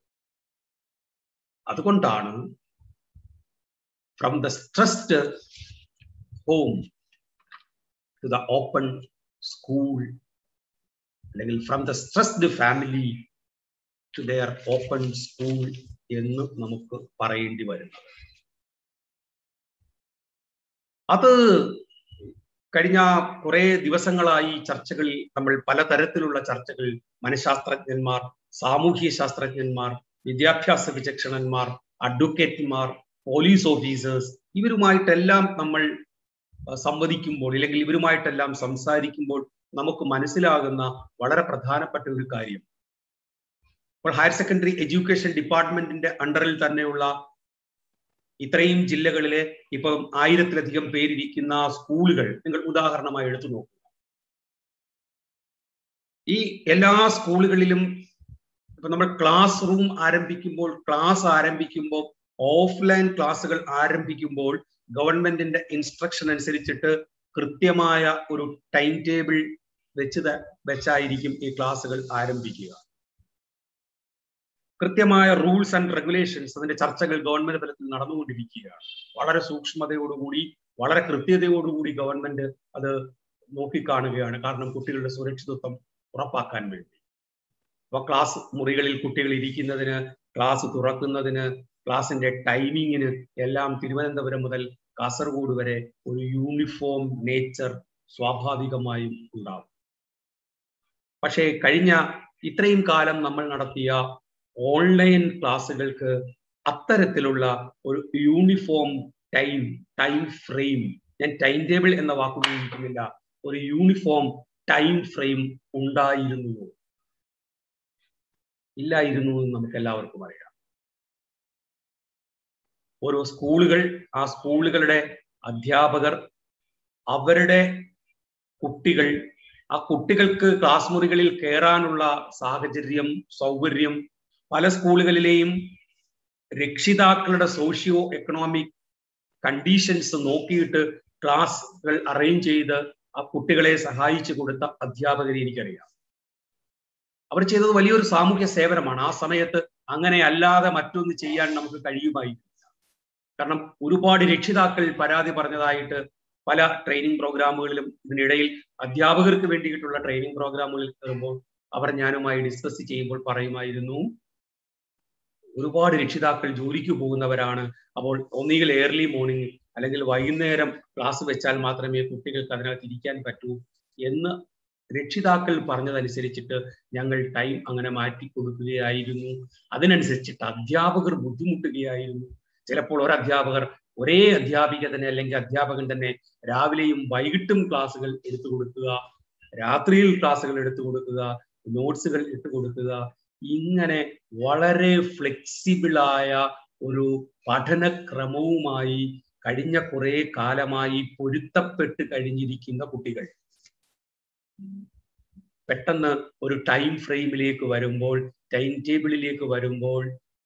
അതുകൊണ്ടാണ് from the stressed home to the open school അല്ലെങ്കിൽ from the stressed family to their open school എന്ന് നമുക്ക് പറയേണ്ടി വരുന്നത് അത് കഴിഞ്ഞ കുറെ ദിവസങ്ങളായി ചർച്ചകളിൽ നമ്മൾ പലതരത്തിലുള്ള ചർച്ചകൾ മനഃശാസ്ത്രജ്ഞന്മാർ സാമൂഹ്യ ശാസ്ത്രജ്ഞന്മാർ വിദ്യാഭ്യാസ വിചക്ഷണന്മാർ അഡ്വക്കേറ്റുമാർ പോലീസ് ഓഫീസേഴ്സ് ഇവരുമായിട്ടെല്ലാം നമ്മൾ സംവദിക്കുമ്പോൾ ഇല്ലെങ്കിൽ ഇവരുമായിട്ടെല്ലാം സംസാരിക്കുമ്പോൾ നമുക്ക് മനസ്സിലാകുന്ന വളരെ പ്രധാനപ്പെട്ട ഒരു കാര്യം ഇപ്പോൾ ഹയർ സെക്കൻഡറി എഡ്യൂക്കേഷൻ ഡിപ്പാർട്ട്മെന്റിന്റെ അണ്ടറിൽ തന്നെയുള്ള ഇത്രയും ജില്ലകളിലെ ഇപ്പം ആയിരത്തിലധികം പേരിരിക്കുന്ന സ്കൂളുകൾ നിങ്ങൾ ഉദാഹരണമായി എടുത്തു നോക്കുക ഈ എല്ലാ സ്കൂളുകളിലും ഇപ്പൊ നമ്മൾ ക്ലാസ് റൂം ആരംഭിക്കുമ്പോൾ ക്ലാസ് ആരംഭിക്കുമ്പോൾ ഓഫ്ലൈൻ ക്ലാസ്സുകൾ ആരംഭിക്കുമ്പോൾ ഗവൺമെന്റിന്റെ ഇൻസ്ട്രക്ഷൻ അനുസരിച്ചിട്ട് കൃത്യമായ ഒരു ടൈം ടേബിൾ വെച്ച് വെച്ചായിരിക്കും ഈ ക്ലാസ്സുകൾ ആരംഭിക്കുക കൃത്യമായ റൂൾസ് ആൻഡ് റെഗുലേഷൻസ് അതിന്റെ ചർച്ചകൾ ഗവൺമെന്റ് തലത്തിൽ നടന്നുകൊണ്ടിരിക്കുകയാണ് വളരെ സൂക്ഷ്മതയോടുകൂടി വളരെ കൃത്യതയോടുകൂടി ഗവൺമെന്റ് അത് നോക്കിക്കാണുകയാണ് കാരണം കുട്ടികളുടെ സുരക്ഷിതത്വം ഉറപ്പാക്കാൻ വേണ്ടി അപ്പൊ ക്ലാസ് മുറികളിൽ കുട്ടികൾ ഇരിക്കുന്നതിന് ക്ലാസ് തുറക്കുന്നതിന് ക്ലാസിന്റെ ടൈമിങ്ങിന് എല്ലാം തിരുവനന്തപുരം മുതൽ കാസർഗോഡ് വരെ ഒരു യൂണിഫോം നേച്ചർ സ്വാഭാവികമായും ഉണ്ടാവും പക്ഷേ കഴിഞ്ഞ ഇത്രയും കാലം നമ്മൾ നടത്തിയ ഓൺലൈൻ ക്ലാസ്സുകൾക്ക് അത്തരത്തിലുള്ള ഒരു യൂണിഫോം ടൈം ടൈം ഫ്രെയിം ഞാൻ ടൈം ടേബിൾ എന്ന വാക്ക് ഉപയോഗിക്കുന്നില്ല ഒരു യൂണിഫോം ടൈം ഫ്രെയിം ഉണ്ടായിരുന്നുവോ ഇല്ലായിരുന്നു എന്ന് നമുക്ക് എല്ലാവർക്കും അറിയാം ഓരോ സ്കൂളുകൾ ആ സ്കൂളുകളുടെ അധ്യാപകർ അവരുടെ കുട്ടികൾ ആ കുട്ടികൾക്ക് ക്ലാസ് മുറികളിൽ കയറാനുള്ള സാഹചര്യം സൗകര്യം പല സ്കൂളുകളിലെയും രക്ഷിതാക്കളുടെ സോഷ്യോ എക്കണോമിക് കണ്ടീഷൻസ് നോക്കിയിട്ട് ക്ലാസ്സുകൾ അറേഞ്ച് ചെയ്ത് ആ കുട്ടികളെ സഹായിച്ചു കൊടുത്ത അധ്യാപകരെ എനിക്കറിയാം അവർ ചെയ്തത് വലിയൊരു സാമൂഹ്യ സേവനമാണ് ആ സമയത്ത് അങ്ങനെ അല്ലാതെ മറ്റൊന്ന് ചെയ്യാൻ നമുക്ക് കഴിയുമായിരുന്നില്ല കാരണം ഒരുപാട് രക്ഷിതാക്കൾ പരാതി പറഞ്ഞതായിട്ട് പല ട്രെയിനിങ് പ്രോഗ്രാമുകളിലും ഇതിനിടയിൽ അധ്യാപകർക്ക് വേണ്ടിയിട്ടുള്ള ട്രെയിനിങ് പ്രോഗ്രാമുകളിൽ കയറുമ്പോൾ അവർ ഞാനുമായി ഡിസ്കസ് ചെയ്യുമ്പോൾ പറയുമായിരുന്നു ഒരുപാട് രക്ഷിതാക്കൾ ജോലിക്ക് പോകുന്നവരാണ് അപ്പോൾ ഒന്നുകിൽ ഏർലി മോർണിംഗ് അല്ലെങ്കിൽ വൈകുന്നേരം ക്ലാസ് വെച്ചാൽ മാത്രമേ കുട്ടികൾക്ക് അതിനകത്ത് ഇരിക്കാൻ പറ്റൂ എന്ന് രക്ഷിതാക്കൾ പറഞ്ഞതനുസരിച്ചിട്ട് ഞങ്ങൾ ടൈം അങ്ങനെ മാറ്റി കൊടുക്കുകയായിരുന്നു അതിനനുസരിച്ചിട്ട് അധ്യാപകർ ബുദ്ധിമുട്ടുകയായിരുന്നു ചിലപ്പോൾ ഒരു അധ്യാപകർ ഒരേ അധ്യാപിക തന്നെ അല്ലെങ്കിൽ അധ്യാപകൻ തന്നെ രാവിലെയും വൈകിട്ടും ക്ലാസ്സുകൾ എടുത്തു കൊടുക്കുക രാത്രിയിൽ ക്ലാസ്സുകൾ എടുത്തു കൊടുക്കുക നോട്ട്സുകൾ ഇട്ട് കൊടുക്കുക ഇങ്ങനെ വളരെ ഫ്ലെക്സിബിളായ ഒരു പഠനക്രമവുമായി കഴിഞ്ഞ കുറെ കാലമായി പൊരുത്തപ്പെട്ട് കഴിഞ്ഞിരിക്കുന്ന കുട്ടികൾ പെട്ടെന്ന് ഒരു ടൈം ഫ്രെയിമിലേക്ക് വരുമ്പോൾ ടൈം ടേബിളിലേക്ക് വരുമ്പോൾ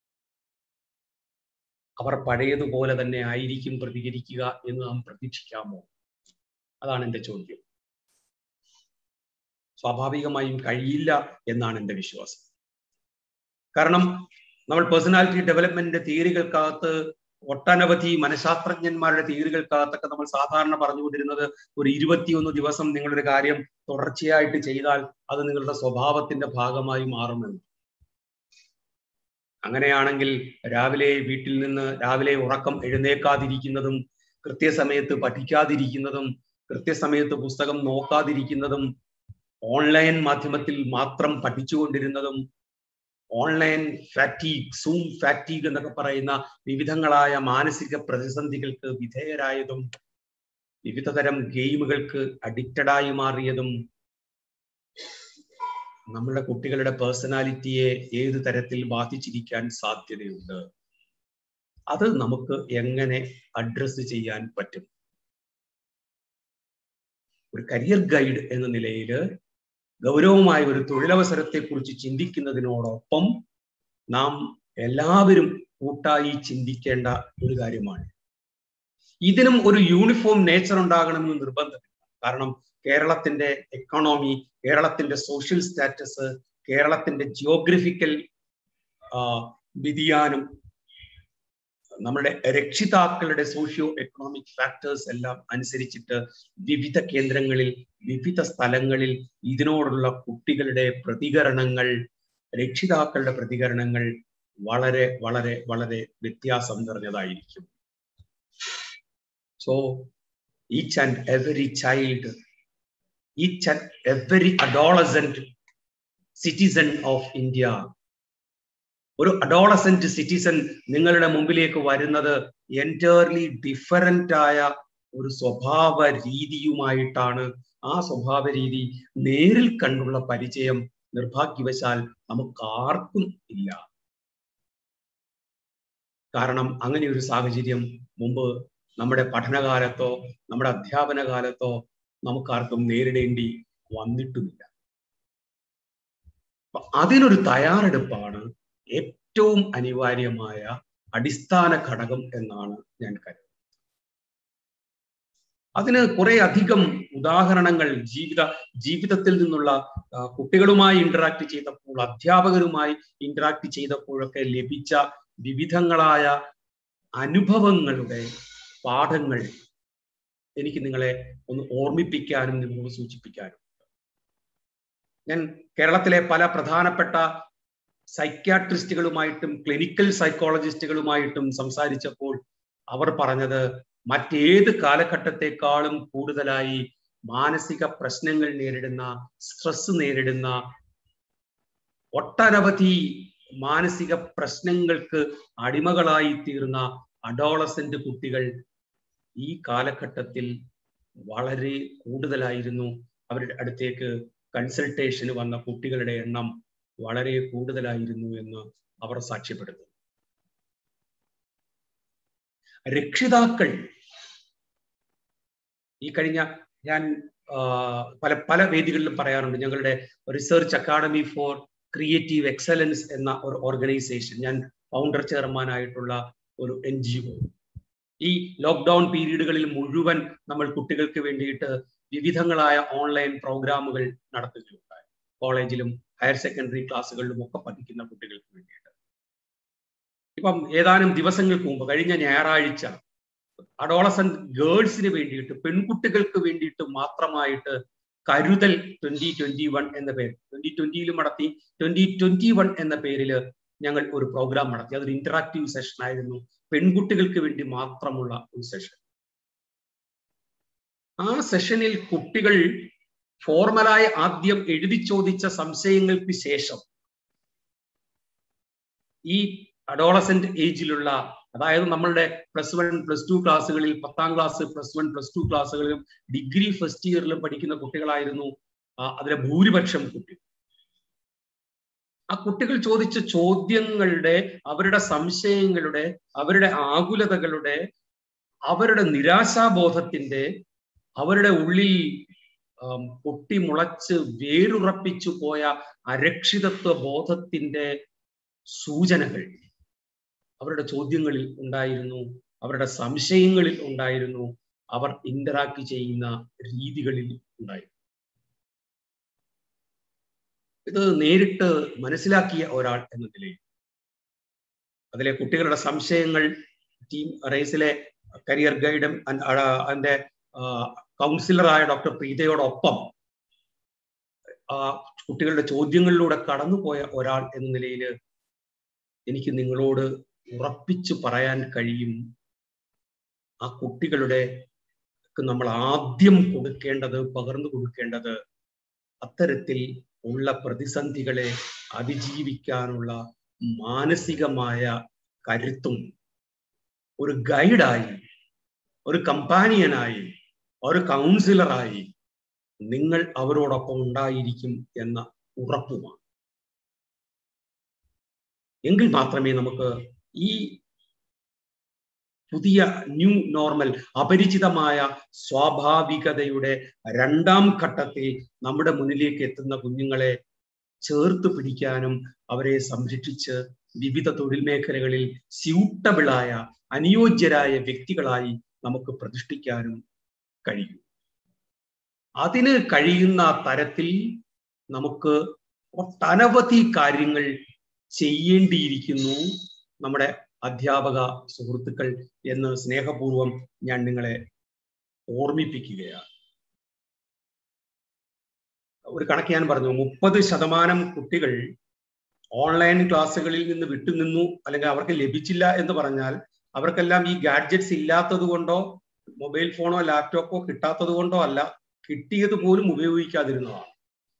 അവർ പഴയതുപോലെ തന്നെ ആയിരിക്കും പ്രതികരിക്കുക എന്ന് നാം പ്രതീക്ഷിക്കാമോ അതാണ് എൻ്റെ ചോദ്യം സ്വാഭാവികമായും കഴിയില്ല എന്നാണ് എൻ്റെ വിശ്വാസം കാരണം നമ്മൾ പേഴ്സണാലിറ്റി ഡെവലപ്മെന്റിന്റെ തിയറികൾക്കകത്ത് ഒട്ടനവധി മനഃശാസ്ത്രജ്ഞന്മാരുടെ തിയറികൾക്കകത്തൊക്കെ നമ്മൾ സാധാരണ പറഞ്ഞുകൊണ്ടിരുന്നത് ഒരു ഇരുപത്തിയൊന്ന് ദിവസം നിങ്ങളൊരു കാര്യം തുടർച്ചയായിട്ട് ചെയ്താൽ അത് നിങ്ങളുടെ സ്വഭാവത്തിന്റെ ഭാഗമായി മാറുമെന്ന് അങ്ങനെയാണെങ്കിൽ രാവിലെ വീട്ടിൽ നിന്ന് രാവിലെ ഉറക്കം എഴുന്നേക്കാതിരിക്കുന്നതും കൃത്യസമയത്ത് പഠിക്കാതിരിക്കുന്നതും കൃത്യസമയത്ത് പുസ്തകം നോക്കാതിരിക്കുന്നതും ഓൺലൈൻ മാധ്യമത്തിൽ മാത്രം പഠിച്ചുകൊണ്ടിരുന്നതും ഓൺലൈൻ ഫാറ്റീഗ് സൂം ഫാറ്റീഗ് എന്നൊക്കെ പറയുന്ന വിവിധങ്ങളായ മാനസിക പ്രതിസന്ധികൾക്ക് വിധേയരായതും വിവിധ തരം ഗെയിമുകൾക്ക് അഡിക്റ്റഡായി മാറിയതും നമ്മുടെ കുട്ടികളുടെ പേഴ്സണാലിറ്റിയെ ഏത് തരത്തിൽ ബാധിച്ചിരിക്കാൻ സാധ്യതയുണ്ട് അത് നമുക്ക് എങ്ങനെ അഡ്രസ് ചെയ്യാൻ പറ്റും ഒരു കരിയർ ഗൈഡ് എന്ന നിലയിൽ ഗൗരവമായ ഒരു തൊഴിലവസരത്തെക്കുറിച്ച് ചിന്തിക്കുന്നതിനോടൊപ്പം നാം എല്ലാവരും കൂട്ടായി ചിന്തിക്കേണ്ട ഒരു കാര്യമാണ് ഇതിനും ഒരു യൂണിഫോം നേച്ചർ ഉണ്ടാകണമെന്ന് നിർബന്ധമില്ല കാരണം കേരളത്തിന്റെ എക്കണോമി കേരളത്തിന്റെ സോഷ്യൽ സ്റ്റാറ്റസ് കേരളത്തിന്റെ ജിയോഗ്രഫിക്കൽ വ്യതിയാനം നമ്മുടെ രക്ഷിതാക്കളുടെ സോഷ്യോ എക്കണോമിക് ഫാക്ടേഴ്സ് എല്ലാം അനുസരിച്ചിട്ട് വിവിധ കേന്ദ്രങ്ങളിൽ വിവിധ സ്ഥലങ്ങളിൽ ഇതിനോടുള്ള കുട്ടികളുടെ പ്രതികരണങ്ങൾ രക്ഷിതാക്കളുടെ പ്രതികരണങ്ങൾ വളരെ വളരെ വളരെ വ്യത്യാസം നിറഞ്ഞതായിരിക്കും so each and every child each and every adolescent citizen of India ഒരു അഡോളസെന്റ് സിറ്റിസൺ നിങ്ങളുടെ മുമ്പിലേക്ക് വരുന്നത് എൻറ്റയർലി ഡിഫറൻ്റ് ആയ ഒരു സ്വഭാവ രീതിയുമായിട്ടാണ് ആ സ്വഭാവ രീതി നേരിൽ കണ്ടുള്ള പരിചയം നിർഭാഗ്യവശാൽ നമുക്ക് ആർക്കും ഇല്ല കാരണം അങ്ങനെ ഒരു സാഹചര്യം മുമ്പ് നമ്മുടെ പഠനകാലത്തോ നമ്മുടെ അധ്യാപന കാലത്തോ നമുക്കാർക്കും നേരിടേണ്ടി വന്നിട്ടുമില്ല അതിനൊരു തയ്യാറെടുപ്പാണ് ഏറ്റവും അനിവാര്യമായ അടിസ്ഥാന ഘടകം എന്നാണ് ഞാൻ കരുതുന്നത് അതിന് കുറെ അധികം ഉദാഹരണങ്ങൾ ജീവിത ജീവിതത്തിൽ നിന്നുള്ള കുട്ടികളുമായി ഇന്ററാക്ട് ചെയ്തപ്പോൾ അധ്യാപകരുമായി ഇന്ററാക്ട് ചെയ്തപ്പോഴൊക്കെ ലഭിച്ച വിവിധങ്ങളായ അനുഭവങ്ങളുടെ പാഠങ്ങൾ എനിക്ക് നിങ്ങളെ ഒന്ന് ഓർമ്മിപ്പിക്കാനും നിങ്ങളോട് സൂചിപ്പിക്കാനും ഞാൻ കേരളത്തിലെ പല പ്രധാനപ്പെട്ട സൈക്യാട്രിസ്റ്റുകളുമായിട്ടും ക്ലിനിക്കൽ സൈക്കോളജിസ്റ്റുകളുമായിട്ടും സംസാരിച്ചപ്പോൾ അവർ പറഞ്ഞത് മറ്റേത് കാലഘട്ടത്തെക്കാളും കൂടുതലായി മാനസിക പ്രശ്നങ്ങൾ നേരിടുന്ന സ്ട്രെസ് നേരിടുന്ന ഒട്ടനവധി മാനസിക പ്രശ്നങ്ങൾക്ക് അടിമകളായി തീർന്ന അഡോളസെന്റ് കുട്ടികൾ ഈ കാലഘട്ടത്തിൽ വളരെ കൂടുതലായിരുന്നു അവരുടെ അടുത്തേക്ക് കൺസൾട്ടേഷന് വന്ന കുട്ടികളുടെ എണ്ണം വളരെ കൂടുതലായിരുന്നു എന്ന് അവർ സാക്ഷ്യപ്പെടുന്നു രക്ഷിതാക്കൾ ഈ കഴിഞ്ഞ ഞാൻ പല പല വേദികളിലും പറയാറുണ്ട് ഞങ്ങളുടെ research academy for creative excellence എന്ന ഒരു ഓർഗനൈസേഷൻ ഞാൻ ഫൗണ്ടർ ചെയർമാനായിട്ടുള്ള ഒരു എൻ ജി ഒ ഈ ലോക്ക്ഡൗൺ പീരീഡുകളിൽ മുഴുവൻ നമ്മൾ കുട്ടികൾക്ക് വേണ്ടിയിട്ട് വിവിധങ്ങളായ ഓൺലൈൻ പ്രോഗ്രാമുകൾ നടത്തുകയുണ്ടായി കോളേജിലും ഹയർ സെക്കൻഡറി ക്ലാസ്സുകളിലും ഒക്കെ പഠിക്കുന്ന കുട്ടികൾക്ക് വേണ്ടിയിട്ട് ഇപ്പം ഏതാനും ദിവസങ്ങൾക്ക് മുമ്പ് കഴിഞ്ഞ ഞായറാഴ്ച അഡോളസന്റ് ഗേൾസിന് വേണ്ടിയിട്ട് പെൺകുട്ടികൾക്ക് വേണ്ടിയിട്ട് മാത്രമായിട്ട് കരുതൽ ട്വന്റി ട്വന്റി വൺ എന്ന പേര് ട്വന്റി ട്വന്റിയിലും നടത്തി ട്വന്റി ട്വന്റി വൺ എന്ന പേരിൽ ഞങ്ങൾ ഒരു പ്രോഗ്രാം നടത്തി അതൊരു ഇന്ററാക്റ്റീവ് സെഷൻ ആയിരുന്നു പെൺകുട്ടികൾക്ക് വേണ്ടി മാത്രമുള്ള ഒരു സെഷൻ ആ സെഷനിൽ കുട്ടികൾ ഫോർമലായി ആദ്യം എഴുതി ചോദിച്ച സംശയങ്ങൾക്ക് ശേഷം ഈ അഡോളസെന്റ് ഏജിലുള്ള അതായത് നമ്മളുടെ പ്ലസ് വൺ പ്ലസ് ടു ക്ലാസ്സുകളിൽ പത്താം class plus one plus two ക്ലാസ്സുകളിലും ഡിഗ്രി ഫസ്റ്റ് ഇയറിലും പഠിക്കുന്ന കുട്ടികളായിരുന്നു അതിലെ ഭൂരിപക്ഷം കുട്ടികൾ ആ കുട്ടികൾ ചോദിച്ച ചോദ്യങ്ങളുടെ അവരുടെ സംശയങ്ങളുടെ അവരുടെ ആകുലതകളുടെ അവരുടെ നിരാശാബോധത്തിന്റെ അവരുടെ ഉള്ളിൽ പൊട്ടിമുളച്ച് വേരുറപ്പിച്ചു പോയ അരക്ഷിതത്വ ബോധത്തിന്റെ സൂചനകൾ അവരുടെ ചോദ്യങ്ങളിൽ ഉണ്ടായിരുന്നു അവരുടെ സംശയങ്ങളിൽ ഉണ്ടായിരുന്നു അവർ ഇന്ററാക്ട് ചെയ്യുന്ന രീതികളിൽ ഉണ്ടായിരുന്നു ഇത് നേരിട്ട് മനസ്സിലാക്കിയ ഒരാൾ എന്ന നിലയിൽ അതിലെ കുട്ടികളുടെ സംശയങ്ങൾ ടീം റേസിലെ കരിയർ ഗൈഡും അതിന്റെ കൗൺസിലറായ ഡോക്ടർ പ്രീതയോടൊപ്പം കുട്ടികളുടെ ചോദ്യങ്ങളിലൂടെ കടന്നുപോയ ഒരാൾ എന്ന നിലയിൽ എനിക്ക് നിങ്ങളോട് ഉറപ്പിച്ചു പറയാൻ കഴിയും ആ കുട്ടികളുടെ നമ്മൾ ആദ്യം കൊടുക്കേണ്ടത് പകർന്നു കൊടുക്കേണ്ടത് അത്തരത്തിൽ ഉള്ള പ്രതിസന്ധികളെ അതിജീവിക്കാനുള്ള മാനസികമായ കരുത്തും ഒരു ഗൈഡായി ഒരു കമ്പാനിയനായി ഒരു കൗൺസിലറായി നിങ്ങൾ അവരോടൊപ്പം ഉണ്ടായിരിക്കും എന്ന ഉറപ്പുമാണ് എങ്കിൽ മാത്രമേ നമുക്ക് ഈ പുതിയ ന്യൂ നോർമൽ അപരിചിതമായ സ്വാഭാവികതയുടെ രണ്ടാം ഘട്ടത്തിൽ നമ്മുടെ മുന്നിലേക്ക് എത്തുന്ന കുഞ്ഞുങ്ങളെ ചേർത്ത് പിടിക്കാനും അവരെ സംരക്ഷിച്ച് വിവിധ തൊഴിൽ മേഖലകളിൽ സ്യൂട്ടബിളായ അനുയോജ്യരായ വ്യക്തികളായി നമുക്ക് പ്രതിഷ്ഠിക്കാനും കഴിയും അതിന് കഴിയുന്ന തരത്തിൽ നമുക്ക് ഒട്ടനവധി കാര്യങ്ങൾ ചെയ്യേണ്ടിയിരിക്കുന്നു നമ്മുടെ അധ്യാപക സുഹൃത്തുക്കൾ എന്ന് സ്നേഹപൂർവം ഞാൻ നിങ്ങളെ ഓർമ്മിപ്പിക്കുകയാണ് ഒരു കണക്ക് ഞാൻ പറഞ്ഞു മുപ്പത് ശതമാനം കുട്ടികൾ ഓൺലൈൻ ക്ലാസ്സുകളിൽ നിന്ന് വിട്ടുനിന്നു അല്ലെങ്കിൽ അവർക്ക് ലഭിച്ചില്ല എന്ന് പറഞ്ഞാൽ അവർക്കെല്ലാം ഈ ഗാഡ്ജറ്റ്സ് ഇല്ലാത്തത് കൊണ്ടോ മൊബൈൽ ഫോണോ ലാപ്ടോപ്പോ കിട്ടാത്തത് കൊണ്ടോ അല്ല കിട്ടിയത് പോലും ഉപയോഗിക്കാതിരുന്നതാണ്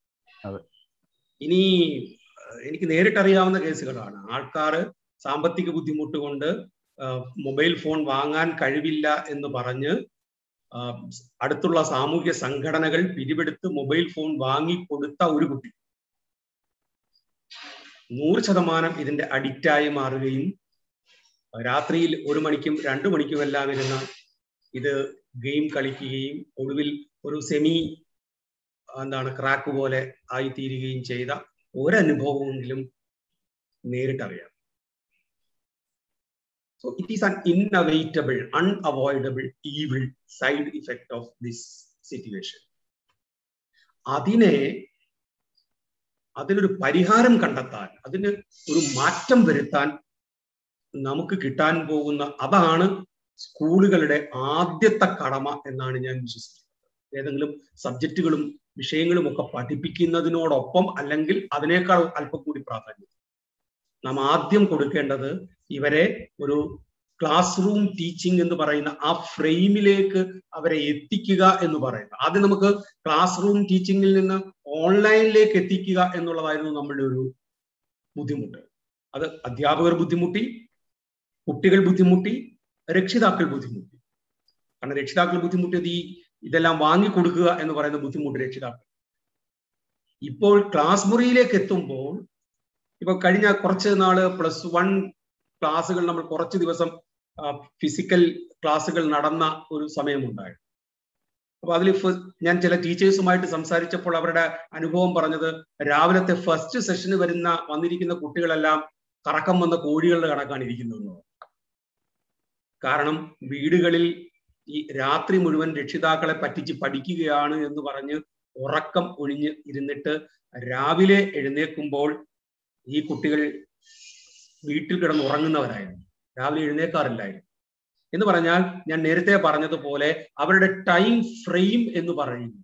ഇനി എനിക്ക് നേരിട്ടറിയാവുന്ന കേസുകളാണ് ആൾക്കാർ സാമ്പത്തിക ബുദ്ധിമുട്ട് കൊണ്ട് മൊബൈൽ ഫോൺ വാങ്ങാൻ കഴിവില്ല എന്ന് പറഞ്ഞ് അടുത്തുള്ള സാമൂഹ്യ സംഘടനകൾ പിരിവെടുത്ത് മൊബൈൽ ഫോൺ വാങ്ങിക്കൊടുത്ത ഒരു കുട്ടി നൂറ് ശതമാനം ഇതിന്റെ അഡിക്റ്റായി മാറുകയും രാത്രിയിൽ ഒരു മണിക്കും രണ്ടു മണിക്കും എല്ലാം ഇരുന്ന ഇത് ഗെയിം കളിക്കുകയും ഒടുവിൽ ഒരു സെമി എന്താണ് ക്രാക്ക് പോലെ ആയിത്തീരുകയും ചെയ്ത ഒരനുഭവമെങ്കിലും നേരിട്ടറിയാം So it is an inevitable, unavoidable evil side effect of this situation. അതിനെ അതിനൊരു പരിഹാരം കണ്ടെത്താൻ അതിന് ഒരു മാറ്റം വരുത്താൻ നമുക്ക് കിട്ടാൻ പോകുന്ന അതാണ് സ്കൂളുകളുടെ ആദ്യത്തെ കടമ എന്നാണ് ഞാൻ വിശ്വസിക്കുന്നത് ഏതെങ്കിലും സബ്ജക്റ്റുകളും വിഷയങ്ങളും ഒക്കെ പഠിപ്പിക്കുന്നതിനോടൊപ്പം അല്ലെങ്കിൽ അതിനേക്കാൾ അല്പം കൂടി പ്രാധാന്യം നാം ആദ്യം കൊടുക്കേണ്ടത് ഇവരെ ഒരു ക്ലാസ് റൂം ടീച്ചിങ് എന്ന് പറയുന്ന ആ ഫ്രെയിമിലേക്ക് അവരെ എത്തിക്കുക എന്ന് പറയുന്നത് ആദ്യം നമുക്ക് ക്ലാസ് റൂം ടീച്ചിങ്ങിൽ നിന്ന് ഓൺലൈനിലേക്ക് എത്തിക്കുക എന്നുള്ളതായിരുന്നു നമ്മളുടെ ഒരു ബുദ്ധിമുട്ട് അത് അധ്യാപകർ ബുദ്ധിമുട്ടി കുട്ടികൾ ബുദ്ധിമുട്ടി രക്ഷിതാക്കൾ ബുദ്ധിമുട്ടി കാരണം രക്ഷിതാക്കൾ ബുദ്ധിമുട്ടിയത് ഈ ഇതെല്ലാം വാങ്ങിക്കൊടുക്കുക എന്ന് പറയുന്ന ബുദ്ധിമുട്ട് രക്ഷിതാക്കൾ ഇപ്പോൾ ക്ലാസ് മുറിയിലേക്ക് എത്തുമ്പോൾ ഇപ്പൊ കഴിഞ്ഞ കുറച്ച് നാള് പ്ലസ് വൺ ക്ലാസ്സുകൾ നമ്മൾ കുറച്ച് ദിവസം ഫിസിക്കൽ ക്ലാസ്സുകൾ നടന്ന ഒരു സമയമുണ്ടായിരുന്നു അപ്പൊ അതിൽ ഞാൻ ചില ടീച്ചേഴ്സുമായിട്ട് സംസാരിച്ചപ്പോൾ അവരുടെ അനുഭവം പറഞ്ഞത് രാവിലത്തെ ഫസ്റ്റ് സെഷന് വരുന്ന വന്നിരിക്കുന്ന കുട്ടികളെല്ലാം കറക്കം വന്ന കോഴികളുടെ കണക്കാണ് ഇരിക്കുന്നത് കാരണം വീടുകളിൽ ഈ രാത്രി മുഴുവൻ രക്ഷിതാക്കളെ പറ്റിച്ച് പഠിക്കുകയാണ് എന്ന് പറഞ്ഞ് ഉറക്കം ഒഴിഞ്ഞ് ഇരുന്നിട്ട് രാവിലെ എഴുന്നേൽക്കുമ്പോൾ ഈ കുട്ടികൾ വീട്ടിൽ കിടന്ന് ഉറങ്ങുന്നവരായിരുന്നു രാവിലെ എഴുന്നേക്കാറില്ലായിരുന്നു എന്ന് പറഞ്ഞാൽ ഞാൻ നേരത്തെ പറഞ്ഞതുപോലെ അവരുടെ ടൈം ഫ്രെയിം എന്ന് പറയുന്നത്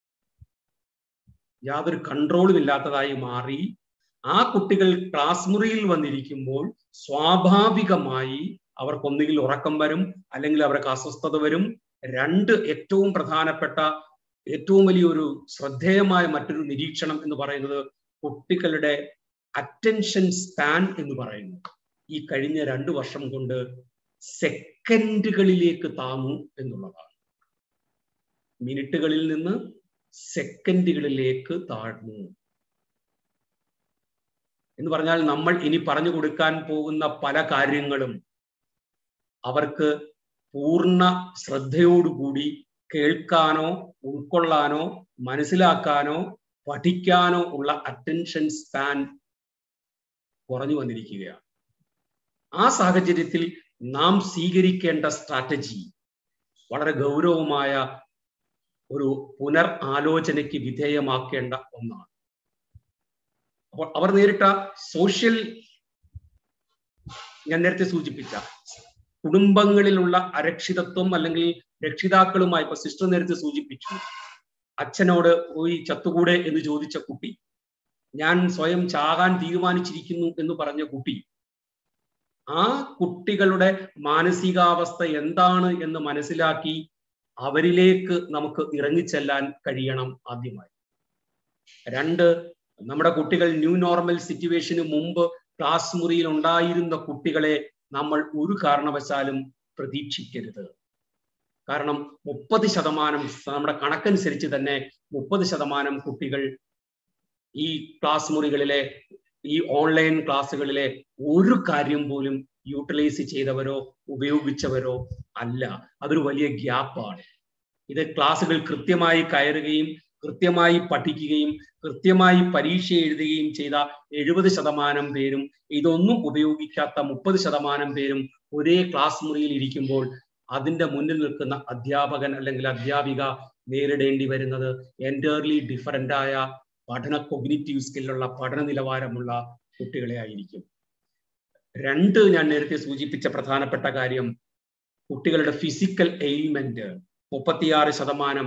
യാതൊരു കൺട്രോളും ഇല്ലാത്തതായി മാറി ആ കുട്ടികൾ ക്ലാസ് മുറിയിൽ വന്നിരിക്കുമ്പോൾ സ്വാഭാവികമായി അവർക്കൊന്നുകിൽ ഉറക്കം വരും അല്ലെങ്കിൽ അവർക്ക് അസ്വസ്ഥത വരും രണ്ട് ഏറ്റവും പ്രധാനപ്പെട്ട ഏറ്റവും വലിയൊരു ശ്രദ്ധേയമായ മറ്റൊരു നിരീക്ഷണം എന്ന് പറയുന്നത് കുട്ടികളുടെ അറ്റൻഷൻ സ്പാൻ എന്ന് പറയുന്നു ഈ കഴിഞ്ഞ രണ്ടു വർഷം കൊണ്ട് സെക്കൻഡുകളിലേക്ക് താന്നു എന്നുള്ളതാണ് മിനിറ്റുകളിൽ നിന്ന് സെക്കൻഡുകളിലേക്ക് താഴ്ന്നു എന്ന് പറഞ്ഞാൽ നമ്മൾ ഇനി പറഞ്ഞു കൊടുക്കാൻ പോകുന്ന പല കാര്യങ്ങളും അവർക്ക് പൂർണ്ണ ശ്രദ്ധയോടുകൂടി കേൾക്കാനോ ഉൾക്കൊള്ളാനോ മനസ്സിലാക്കാനോ പഠിക്കാനോ ഉള്ള അറ്റൻഷൻ സ്പാൻ കുറഞ്ഞു വന്നിരിക്കുകയാണ് ആ സാഹചര്യത്തിൽ നാം സ്വീകരിക്കേണ്ട സ്ട്രാറ്റജി വളരെ ഗൗരവമായ ഒരു പുനർ ആലോചനയ്ക്ക് വിധേയമാക്കേണ്ട ഒന്നാണ് അപ്പോൾ അവർ നേരിട്ട സോഷ്യൽ ഞാൻ നേരത്തെ സൂചിപ്പിച്ച കുടുംബങ്ങളിലുള്ള അരക്ഷിതത്വം അല്ലെങ്കിൽ രക്ഷിതാക്കളുമായി ഇപ്പൊ സിസ്റ്റർ നേരത്തെ സൂചിപ്പിച്ചു അച്ഛനോട് പോയി ചത്തുകൂടെ എന്ന് ചോദിച്ച കുട്ടി ഞാൻ സ്വയം ചാകാൻ തീരുമാനിച്ചിരിക്കുന്നു എന്ന് പറഞ്ഞ കുട്ടി ആ കുട്ടികളുടെ മാനസികാവസ്ഥ എന്താണ് എന്ന് മനസ്സിലാക്കി അവരിലേക്ക് നമുക്ക് ഇറങ്ങിച്ചെല്ലാൻ കഴിയണം ആദ്യമായി രണ്ട് നമ്മുടെ കുട്ടികൾ ന്യൂ നോർമൽ സിറ്റുവേഷന് മുമ്പ് ക്ലാസ് മുറിയിൽ ഉണ്ടായിരുന്ന കുട്ടികളെ നമ്മൾ ഒരു കാരണവശാലും പ്രതീക്ഷിക്കരുത് കാരണം മുപ്പത് ശതമാനം നമ്മുടെ കണക്കനുസരിച്ച് തന്നെ മുപ്പത് ശതമാനം കുട്ടികൾ ഈ ക്ലാസ് മുറികളിലെ ഈ ഓൺലൈൻ ക്ലാസ്സുകളിലെ ഒരു കാര്യം പോലും യൂട്ടിലൈസ് ചെയ്തവരോ ഉപയോഗിച്ചവരോ അല്ല അതൊരു വലിയ ഗ്യാപ്പാണ് ഇത് ക്ലാസ്സുകൾ കൃത്യമായി കയറുകയും കൃത്യമായി പഠിക്കുകയും കൃത്യമായി പരീക്ഷ എഴുതുകയും ചെയ്ത എഴുപത് ശതമാനം പേരും ഇതൊന്നും ഉപയോഗിക്കാത്ത മുപ്പത് ശതമാനം പേരും ഒരേ ക്ലാസ് മുറിയിൽ ഇരിക്കുമ്പോൾ അതിന്റെ മുന്നിൽ നിൽക്കുന്ന അധ്യാപകൻ അല്ലെങ്കിൽ അധ്യാപിക നേരിടേണ്ടി വരുന്നത് എൻറ്റയർലി ഡിഫറൻ്റ് ആയ പഠന കൊഗ്നിറ്റീവ് സ്കില്ലുള്ള പഠന നിലവാരമുള്ള കുട്ടികളെ ആയിരിക്കും രണ്ട് ഞാൻ നേരത്തെ സൂചിപ്പിച്ച പ്രധാനപ്പെട്ട കാര്യം കുട്ടികളുടെ ഫിസിക്കൽ എയിൽമെന്റ് മുപ്പത്തിയാറ് ശതമാനം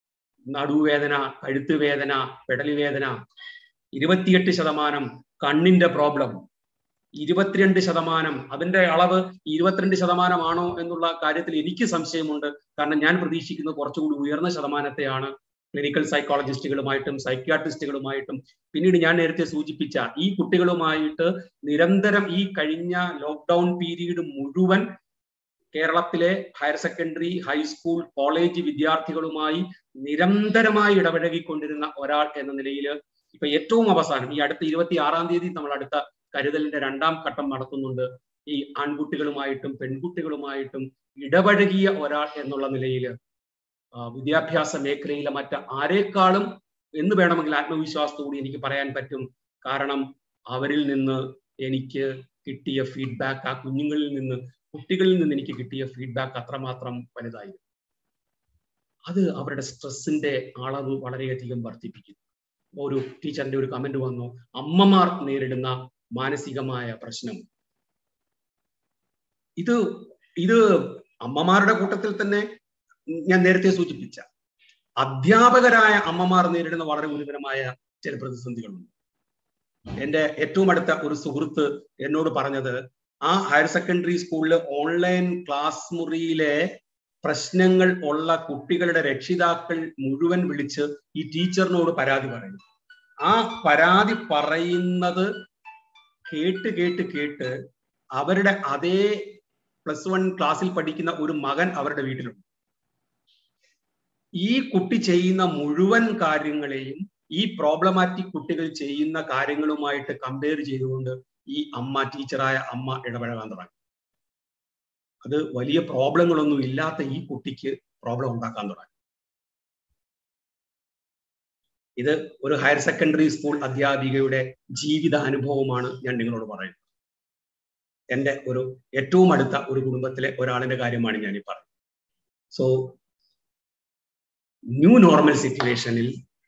നടുവേദന കഴുത്തുവേദന പെടലിവേദന ഇരുപത്തിയെട്ട് ശതമാനം കണ്ണിന്റെ പ്രോബ്ലം ഇരുപത്തിരണ്ട് ശതമാനം അതിന്റെ അളവ് ഇരുപത്തിരണ്ട് ശതമാനമാണോ എന്നുള്ള കാര്യത്തിൽ എനിക്ക് സംശയമുണ്ട് കാരണം ഞാൻ പ്രതീക്ഷിക്കുന്നത് കുറച്ചുകൂടി ഉയർന്ന ശതമാനത്തെയാണ് ക്ലിനിക്കൽ സൈക്കോളജിസ്റ്റുകളുമായിട്ടും സൈക്യാട്രിസ്റ്റുകളുമായിട്ടും പിന്നീട് ഞാൻ നേരത്തെ സൂചിപ്പിച്ച ഈ കുട്ടികളുമായിട്ട് നിരന്തരം ഈ കഴിഞ്ഞ ലോക്ക്ഡൗൺ പീരീഡ് മുഴുവൻ കേരളത്തിലെ ഹയർ സെക്കൻഡറി ഹൈസ്കൂൾ കോളേജ് വിദ്യാർത്ഥികളുമായി നിരന്തരമായി ഇടപഴകിക്കൊണ്ടിരുന്ന ഒരാൾ എന്ന നിലയിൽ ഇപ്പൊ ഏറ്റവും അവസാനം ഈ അടുത്ത ഇരുപത്തി ആറാം തീയതി നമ്മൾ അടുത്ത കരുതലിന്റെ രണ്ടാം ഘട്ടം നടത്തുന്നുണ്ട് ഈ ആൺകുട്ടികളുമായിട്ടും പെൺകുട്ടികളുമായിട്ടും ഇടപഴകിയ ഒരാൾ എന്നുള്ള നിലയിൽ വിദ്യാഭ്യാസ മേഖലയിലെ മറ്റ് ആരേക്കാളും എന്ന് വേണമെങ്കിൽ ആത്മവിശ്വാസത്തോടെ എനിക്ക് പറയാൻ പറ്റും കാരണം അവരിൽ നിന്ന് എനിക്ക് കിട്ടിയ ഫീഡ്ബാക്ക് ആ കുഞ്ഞുങ്ങളിൽ നിന്ന് കുട്ടികളിൽ നിന്ന് എനിക്ക് കിട്ടിയ ഫീഡ്ബാക്ക് അത്രമാത്രം വലുതായിരുന്നു അത് അവരുടെ സ്ട്രെസ്സിന്റെ അളവ് വളരെയധികം വർദ്ധിപ്പിക്കുന്നു ഒരു ടീച്ചറിന്റെ ഒരു കമന്റ് വന്നു അമ്മമാർ നേരിടുന്ന മാനസികമായ പ്രശ്നം ഇത് ഇത് അമ്മമാരുടെ കൂട്ടത്തിൽ തന്നെ ഞാൻ നേരത്തെ സൂചിപ്പിച്ച അധ്യാപകരായ അമ്മമാർ നേരിടുന്ന വളരെ ഗുരുതരമായ ചില പ്രതിസന്ധികളുണ്ട് എന്റെ ഏറ്റവും അടുത്ത ഒരു സുഹൃത്ത് എന്നോട് പറഞ്ഞത് ആ ഹയർ സെക്കൻഡറി സ്കൂളിലെ ഓൺലൈൻ ക്ലാസ് മുറിയിലെ പ്രശ്നങ്ങൾ ഉള്ള കുട്ടികളുടെ രക്ഷിതാക്കൾ മുഴുവൻ വിളിച്ച് ഈ ടീച്ചറിനോട് പരാതി പറയും ആ പരാതി പറയുന്നത് കേട്ട് കേട്ട് കേട്ട് അവരുടെ അതേ പ്ലസ് വൺ ക്ലാസ്സിൽ പഠിക്കുന്ന ഒരു മകൻ അവരുടെ വീട്ടിലുണ്ട് ഈ കുട്ടി ചെയ്യുന്ന മുഴുവൻ കാര്യങ്ങളെയും ഈ പ്രോബ്ലമാറ്റിക് കുട്ടികൾ ചെയ്യുന്ന കാര്യങ്ങളുമായിട്ട് കമ്പയർ ചെയ്തുകൊണ്ട് ഈ അമ്മ ടീച്ചറായ അമ്മ ഇടപഴകാൻ തുടങ്ങി അത് വലിയ പ്രോബ്ലങ്ങളൊന്നും ഇല്ലാത്ത ഈ കുട്ടിക്ക് പ്രോബ്ലം ഉണ്ടാക്കാൻ തുടങ്ങി ഇത് ഒരു ഹയർ സെക്കൻഡറി സ്കൂൾ അധ്യാപികയുടെ ജീവിത അനുഭവമാണ് ഞാൻ നിങ്ങളോട് പറയുന്നത് എൻ്റെ ഒരു ഏറ്റവും അടുത്ത ഒരു കുടുംബത്തിലെ ഒരാളിന്റെ കാര്യമാണ് ഞാൻ ഈ പറയുന്നത് സോ ന്യൂ നോർമൽ സിറ്റുവേഷനിൽ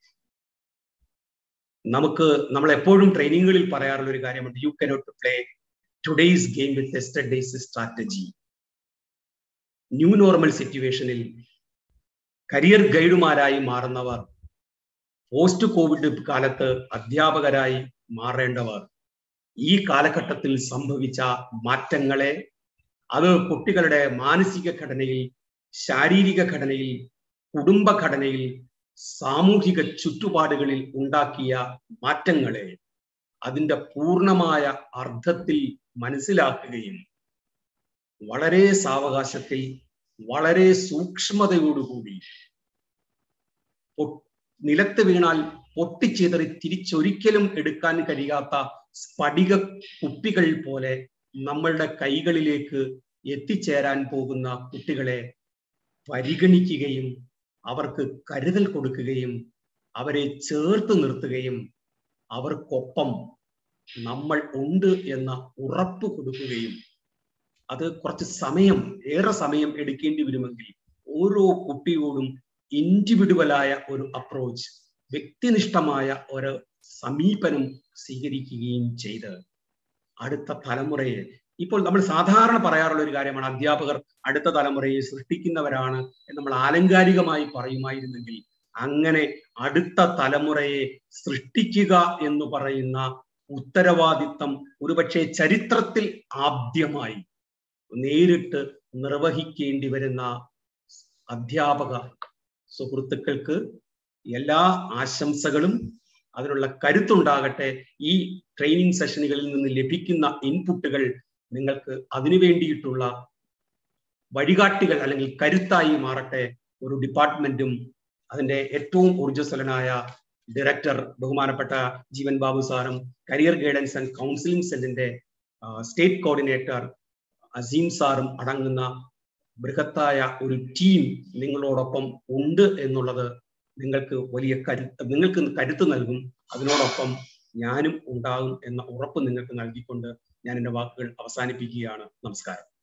നമുക്ക് നമ്മൾ എപ്പോഴും ട്രെയിനിങ്ങുകളിൽ പറയാറുള്ള ഒരു കാര്യമുണ്ട് you cannot play today's game with yesterday's strategy new normal സിറ്റുവേഷനിൽ കരിയർ ഗൈഡുമാരായി മാറുന്നവർ പോസ്റ്റ് കോവിഡ് കാലത്ത് അധ്യാപകരായി മാറേണ്ടവർ ഈ കാലഘട്ടത്തിൽ സംഭവിച്ച മാറ്റങ്ങളെ അത് കുട്ടികളുടെ മാനസിക ഘടനയിൽ ശാരീരിക ഘടനയിൽ കുടുംബഘടനയിൽ സാമൂഹിക ചുറ്റുപാടുകളിൽ ഉണ്ടാക്കിയ മാറ്റങ്ങളെ അതിൻ്റെ പൂർണ്ണമായ അർത്ഥത്തിൽ മനസ്സിലാക്കുകയും വളരെ സാവകാശത്തിൽ വളരെ സൂക്ഷ്മതയോടുകൂടി നിലത്ത് വീണാൽ പൊട്ടിച്ചെതറി തിരിച്ചൊരിക്കലും എടുക്കാൻ കഴിയാത്ത സ്ഫടിക കുപ്പികൾ പോലെ നമ്മളുടെ കൈകളിലേക്ക് എത്തിച്ചേരാൻ പോകുന്ന കുട്ടികളെ പരിഗണിക്കുകയും അവർക്ക് കരുതൽ കൊടുക്കുകയും അവരെ ചേർത്ത് നിർത്തുകയും അവർക്കൊപ്പം നമ്മൾ ഉണ്ട് എന്ന ഉറപ്പ് കൊടുക്കുകയും അത് കുറച്ച് സമയം ഏറെ സമയം എടുക്കേണ്ടി വരുമെങ്കിൽ ഓരോ കുട്ടിയോടും ഇൻഡിവിഡുവലായ ഒരു അപ്രോച്ച് വ്യക്തിനിഷ്ഠമായ ഒരു സമീപനം സ്വീകരിക്കുകയും ചെയ്ത് അടുത്ത തലമുറയെ ഇപ്പോൾ നമ്മൾ സാധാരണ പറയാറുള്ള ഒരു കാര്യമാണ് അധ്യാപകർ അടുത്ത തലമുറയെ സൃഷ്ടിക്കുന്നവരാണ് എന്ന് നമ്മൾ ആലങ്കാരികമായി പറയുമായിരുന്നെങ്കിൽ അങ്ങനെ അടുത്ത തലമുറയെ സൃഷ്ടിക്കുക എന്ന് പറയുന്ന ഉത്തരവാദിത്തം ഒരുപക്ഷെ ചരിത്രത്തിൽ ആദ്യമായി നേരിട്ട് നിർവഹിക്കേണ്ടി വരുന്ന അധ്യാപക സുഹൃത്തുക്കൾക്ക് എല്ലാ ആശംസകളും അതിനുള്ള കരുത്തുണ്ടാകട്ടെ ഈ ട്രെയിനിങ് സെഷനുകളിൽ നിന്ന് ലഭിക്കുന്ന ഇൻപുട്ടുകൾ നിങ്ങൾക്ക് അതിനു വേണ്ടിയിട്ടുള്ള വഴികാട്ടികൾ അല്ലെങ്കിൽ കരുത്തായി മാറട്ടെ ഒരു ഡിപ്പാർട്ട്മെന്റും അതിന്റെ ഏറ്റവും ഊർജ്ജസ്വലനായ ഡയറക്ടർ ബഹുമാനപ്പെട്ട ജീവൻ ബാബു സാറും കരിയർ ഗൈഡൻസ് ആൻഡ് കൗൺസിലിംഗ് സെല്ലിന്റെ സ്റ്റേറ്റ് കോർഡിനേറ്റർ അസീം സാറും അടങ്ങുന്ന ബൃഹത്തായ ഒരു ടീം നിങ്ങളോടൊപ്പം ഉണ്ട് എന്നുള്ളത് നിങ്ങൾക്ക് വലിയ കരുത്ത് നിങ്ങൾക്ക് കരുത്ത് നൽകും അതിനോടൊപ്പം ഞാനും ഉണ്ടാകും എന്ന ഉറപ്പ് നിങ്ങൾക്ക് നൽകിക്കൊണ്ട് ഞാൻ എൻ്റെ വാക്കുകൾ അവസാനിപ്പിക്കുകയാണ് നമസ്കാരം